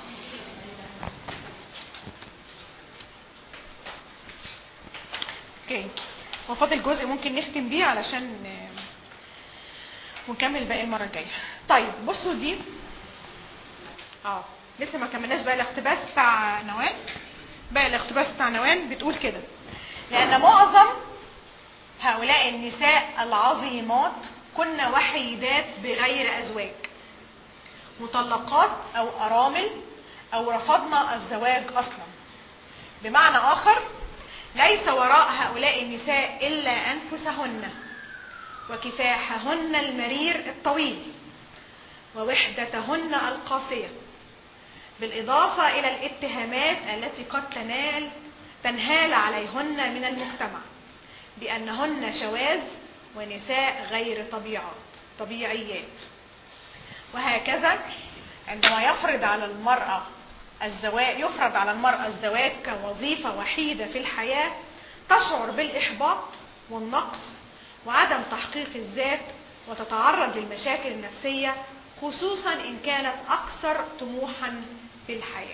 اوكي هو فاضل جزء ممكن نختم بيه علشان آه، ونكمل باقي المره الجايه طيب بصوا دي اه لسه ما كملناش بقى الاقتباس بتاع نوال بقى الاقتباس بتاع نوال بتقول كده لان معظم هؤلاء النساء العظيمات كن وحيدات بغير ازواج مطلقات او ارامل او رفضن الزواج اصلا بمعنى اخر ليس وراء هؤلاء النساء الا انفسهن وكفاحهن المرير الطويل ووحدتهن القاسيه بالاضافه الى الاتهامات التي قد تنال تنهال عليهن من المجتمع بانهن شواذ ونساء غير طبيعات طبيعيات وهكذا عندما يفرض على المرأة الزواج يفرض على المرأة الزواج كوظيفة وحيدة في الحياة تشعر بالإحباط والنقص وعدم تحقيق الذات وتتعرض للمشاكل النفسية خصوصا إن كانت أكثر طموحا في الحياة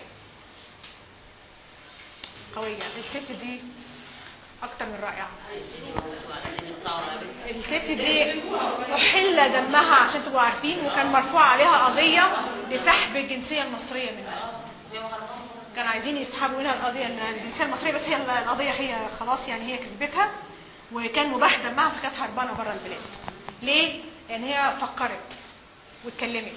قوية الست دي أكتر من رائعة الست دي أحل دمها عشان تبقوا عارفين وكان مرفوع عليها قضية لسحب الجنسية المصرية منها كانوا عايزين يسحبوا منها القضية الجنسية المصرية بس هي القضية هي خلاص يعني هي كسبتها وكان مباح دمها فكانت هربانة بره البلاد ليه؟ لأن هي فكرت واتكلمت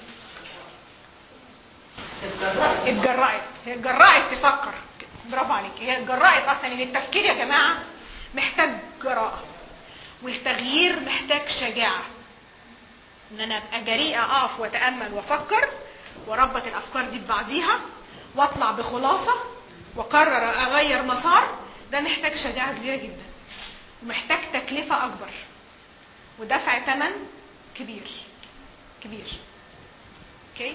اتجرأت هي اتجرأت تفكر برافو عليك هي اتجرأت اصلا ان التفكير يا جماعه محتاج جراءه والتغيير محتاج شجاعه ان انا ابقى جريئه اقف واتامل وافكر واربط الافكار دي ببعضيها واطلع بخلاصه واقرر اغير مسار ده محتاج شجاعه كبيره جدا ومحتاج تكلفه اكبر ودفع ثمن كبير كبير اوكي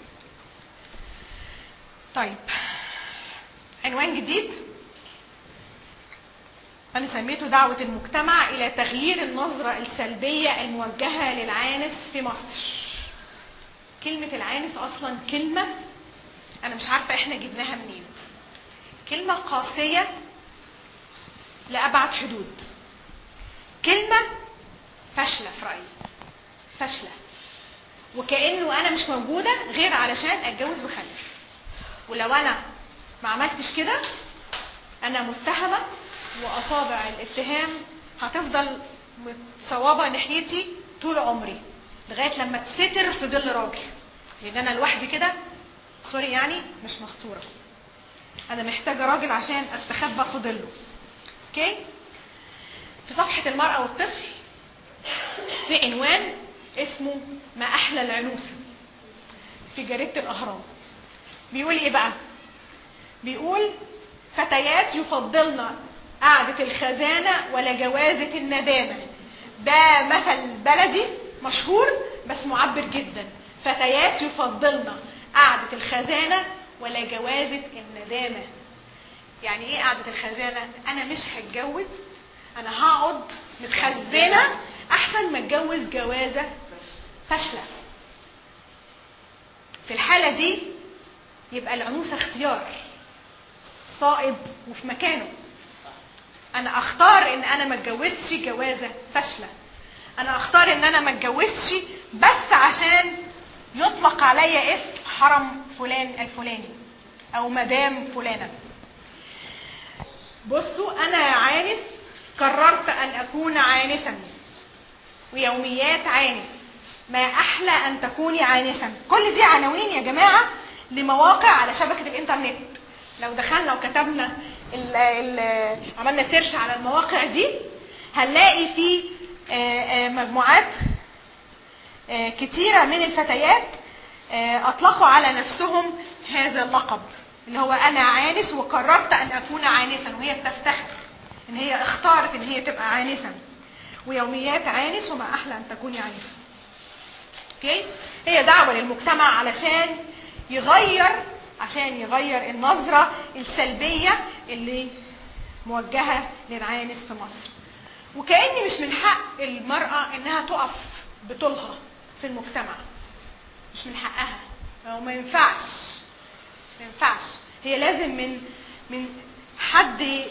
طيب عنوان جديد أنا سميته دعوة المجتمع إلى تغيير النظرة السلبية الموجهة للعانس في مصر كلمة العانس أصلا كلمة أنا مش عارفة إحنا جبناها منين كلمة قاسية لأبعد حدود كلمة فاشلة في رأيي فاشلة وكأنه أنا مش موجودة غير علشان أتجوز وخلف ولو أنا ما عملتش كده انا متهمه واصابع الاتهام هتفضل متصوبه ناحيتي طول عمري لغايه لما تستر في ظل راجل لان انا لوحدي كده سوري يعني مش مستوره انا محتاجه راجل عشان استخبى في ظله اوكي في صفحة المرأة والطفل في عنوان اسمه ما أحلى العنوسة في جريدة الأهرام بيقول إيه بقى؟ بيقول فتيات يفضلن قعدة الخزانة ولا جوازة الندامة ده مثل بلدي مشهور بس معبر جدا فتيات يفضلن قعدة الخزانة ولا جوازة الندامة يعني ايه قعدة الخزانة انا مش هتجوز انا هقعد متخزنة احسن ما اتجوز جوازة فاشلة في الحالة دي يبقى العنوسة اختيار صائب وفي مكانه انا اختار ان انا ما اتجوزش جوازه فاشله انا اختار ان انا ما اتجوزش بس عشان يطلق عليا اسم حرم فلان الفلاني او مدام فلانه بصوا انا يا عانس قررت ان اكون عانسا ويوميات عانس ما احلى ان تكوني عانسا كل دي عناوين يا جماعه لمواقع على شبكه الانترنت لو دخلنا وكتبنا ال ال عملنا سيرش على المواقع دي هنلاقي في آه، آه، مجموعات آه، كتيرة من الفتيات آه، أطلقوا على نفسهم هذا اللقب اللي هو أنا عانس وقررت أن أكون عانسا وهي بتفتخر إن هي اختارت إن هي تبقى عانسا ويوميات عانس وما أحلى أن تكوني عانسا اوكي هي دعوة للمجتمع علشان يغير عشان يغير النظرة السلبية اللي موجهة للعانس في مصر وكأني مش من حق المرأة انها تقف بطولها في المجتمع مش من حقها أو ما ينفعش ما ينفعش هي لازم من من حد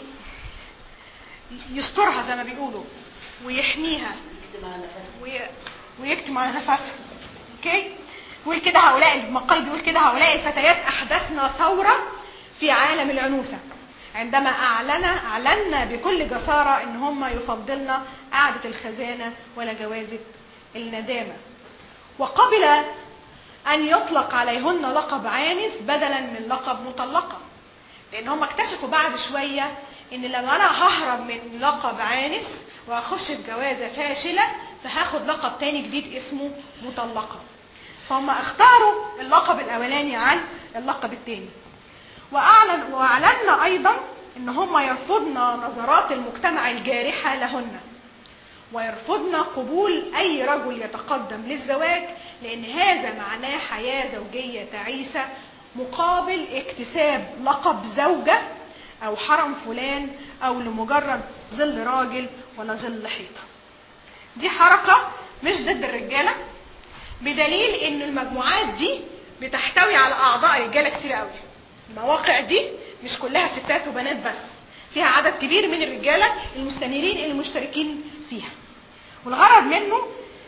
يسترها زي ما بيقولوا ويحميها يكتب على نفسه وي- ويكتم على نفسها اوكي بيقول كده هؤلاء المقال بيقول كده هؤلاء الفتيات احدثنا ثوره في عالم العنوسه عندما اعلن اعلنا بكل جساره ان هم يفضلن قعده الخزانه ولا جوازه الندامه وقبل ان يطلق عليهن لقب عانس بدلا من لقب مطلقه لان هم اكتشفوا بعد شويه ان لما انا ههرب من لقب عانس واخش في جوازه فاشله فهاخد لقب تاني جديد اسمه مطلقه فهم اختاروا اللقب الاولاني عن اللقب التاني واعلن واعلنا ايضا ان هم يرفضن نظرات المجتمع الجارحه لهن ويرفضن قبول اي رجل يتقدم للزواج لان هذا معناه حياه زوجيه تعيسه مقابل اكتساب لقب زوجه او حرم فلان او لمجرد ظل راجل ولا ظل حيطه دي حركه مش ضد الرجاله بدليل ان المجموعات دي بتحتوي على اعضاء رجاله كتير قوي المواقع دي مش كلها ستات وبنات بس فيها عدد كبير من الرجاله المستنيرين المشتركين فيها والغرض منه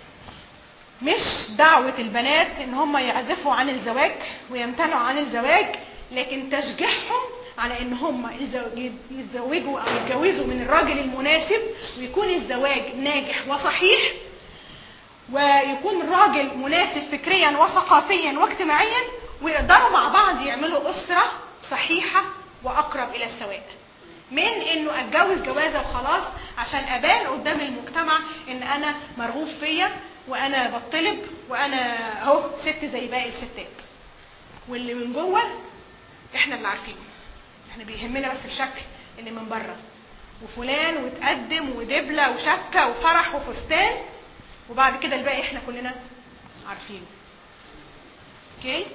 مش دعوة البنات ان هم يعزفوا عن الزواج ويمتنعوا عن الزواج لكن تشجيعهم على ان هم يزو- يتزوجوا او يتجوزوا من الراجل المناسب ويكون الزواج ناجح وصحيح ويكون الراجل مناسب فكريا وثقافيا واجتماعيا ويقدروا مع بعض يعملوا أسرة صحيحة وأقرب إلى السواء من إنه أتجوز جوازة وخلاص عشان أبان قدام المجتمع إن أنا مرغوب فيا وأنا بطلب وأنا أهو ست زي باقي الستات واللي من جوه إحنا اللي عارفينه إحنا بيهمنا بس الشكل اللي من بره وفلان وتقدم ودبلة وشبكة وفرح وفستان وبعد كده الباقي احنا كلنا عارفينه اوكي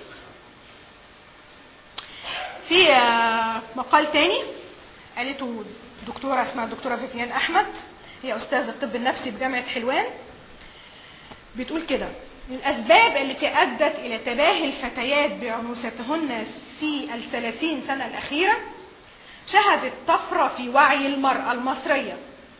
في آه، مقال تاني قالته دكتوره اسمها الدكتوره فيفيان احمد هي استاذه الطب النفسي بجامعه حلوان بتقول كده الأسباب التي أدت إلى تباهي الفتيات بعنوستهن في الثلاثين سنة الأخيرة شهدت طفرة في وعي المرأة المصرية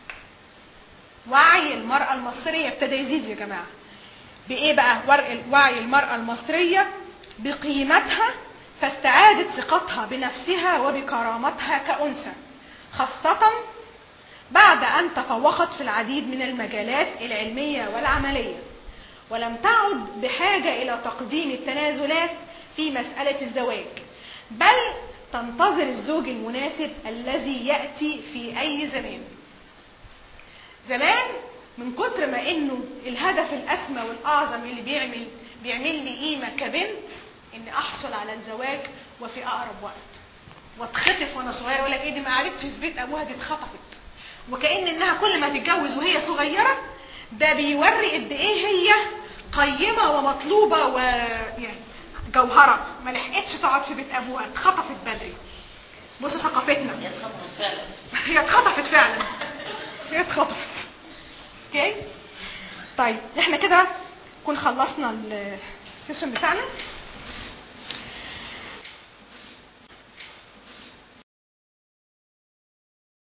وعي المرأة المصرية ابتدى يزيد يا جماعة بإيه بقى ورق- وعي المرأة المصرية بقيمتها فاستعادت ثقتها بنفسها وبكرامتها كأنثى خاصة بعد أن تفوقت في العديد من المجالات العلمية والعملية ولم تعد بحاجة إلى تقديم التنازلات في مسألة الزواج بل تنتظر الزوج المناسب الذي يأتي في أي زمان زمان من كتر ما انه الهدف الاسمى والاعظم اللي بيعمل بيعمل لي قيمه كبنت اني احصل على الزواج وفي اقرب وقت واتخطف وانا صغيره يقول لك ايه دي ما عرفتش في بيت ابوها دي اتخطفت وكأن انها كل ما تتجوز وهي صغيره ده بيوري قد ايه هي قيمه ومطلوبه ويعني جوهره ما لحقتش تقعد في بيت ابوها اتخطفت بدري بصوا ثقافتنا هي اتخطبت فعلا هي اتخطفت فعلا هي اتخطفت اوكي طيب احنا كده نكون خلصنا السيشن بتاعنا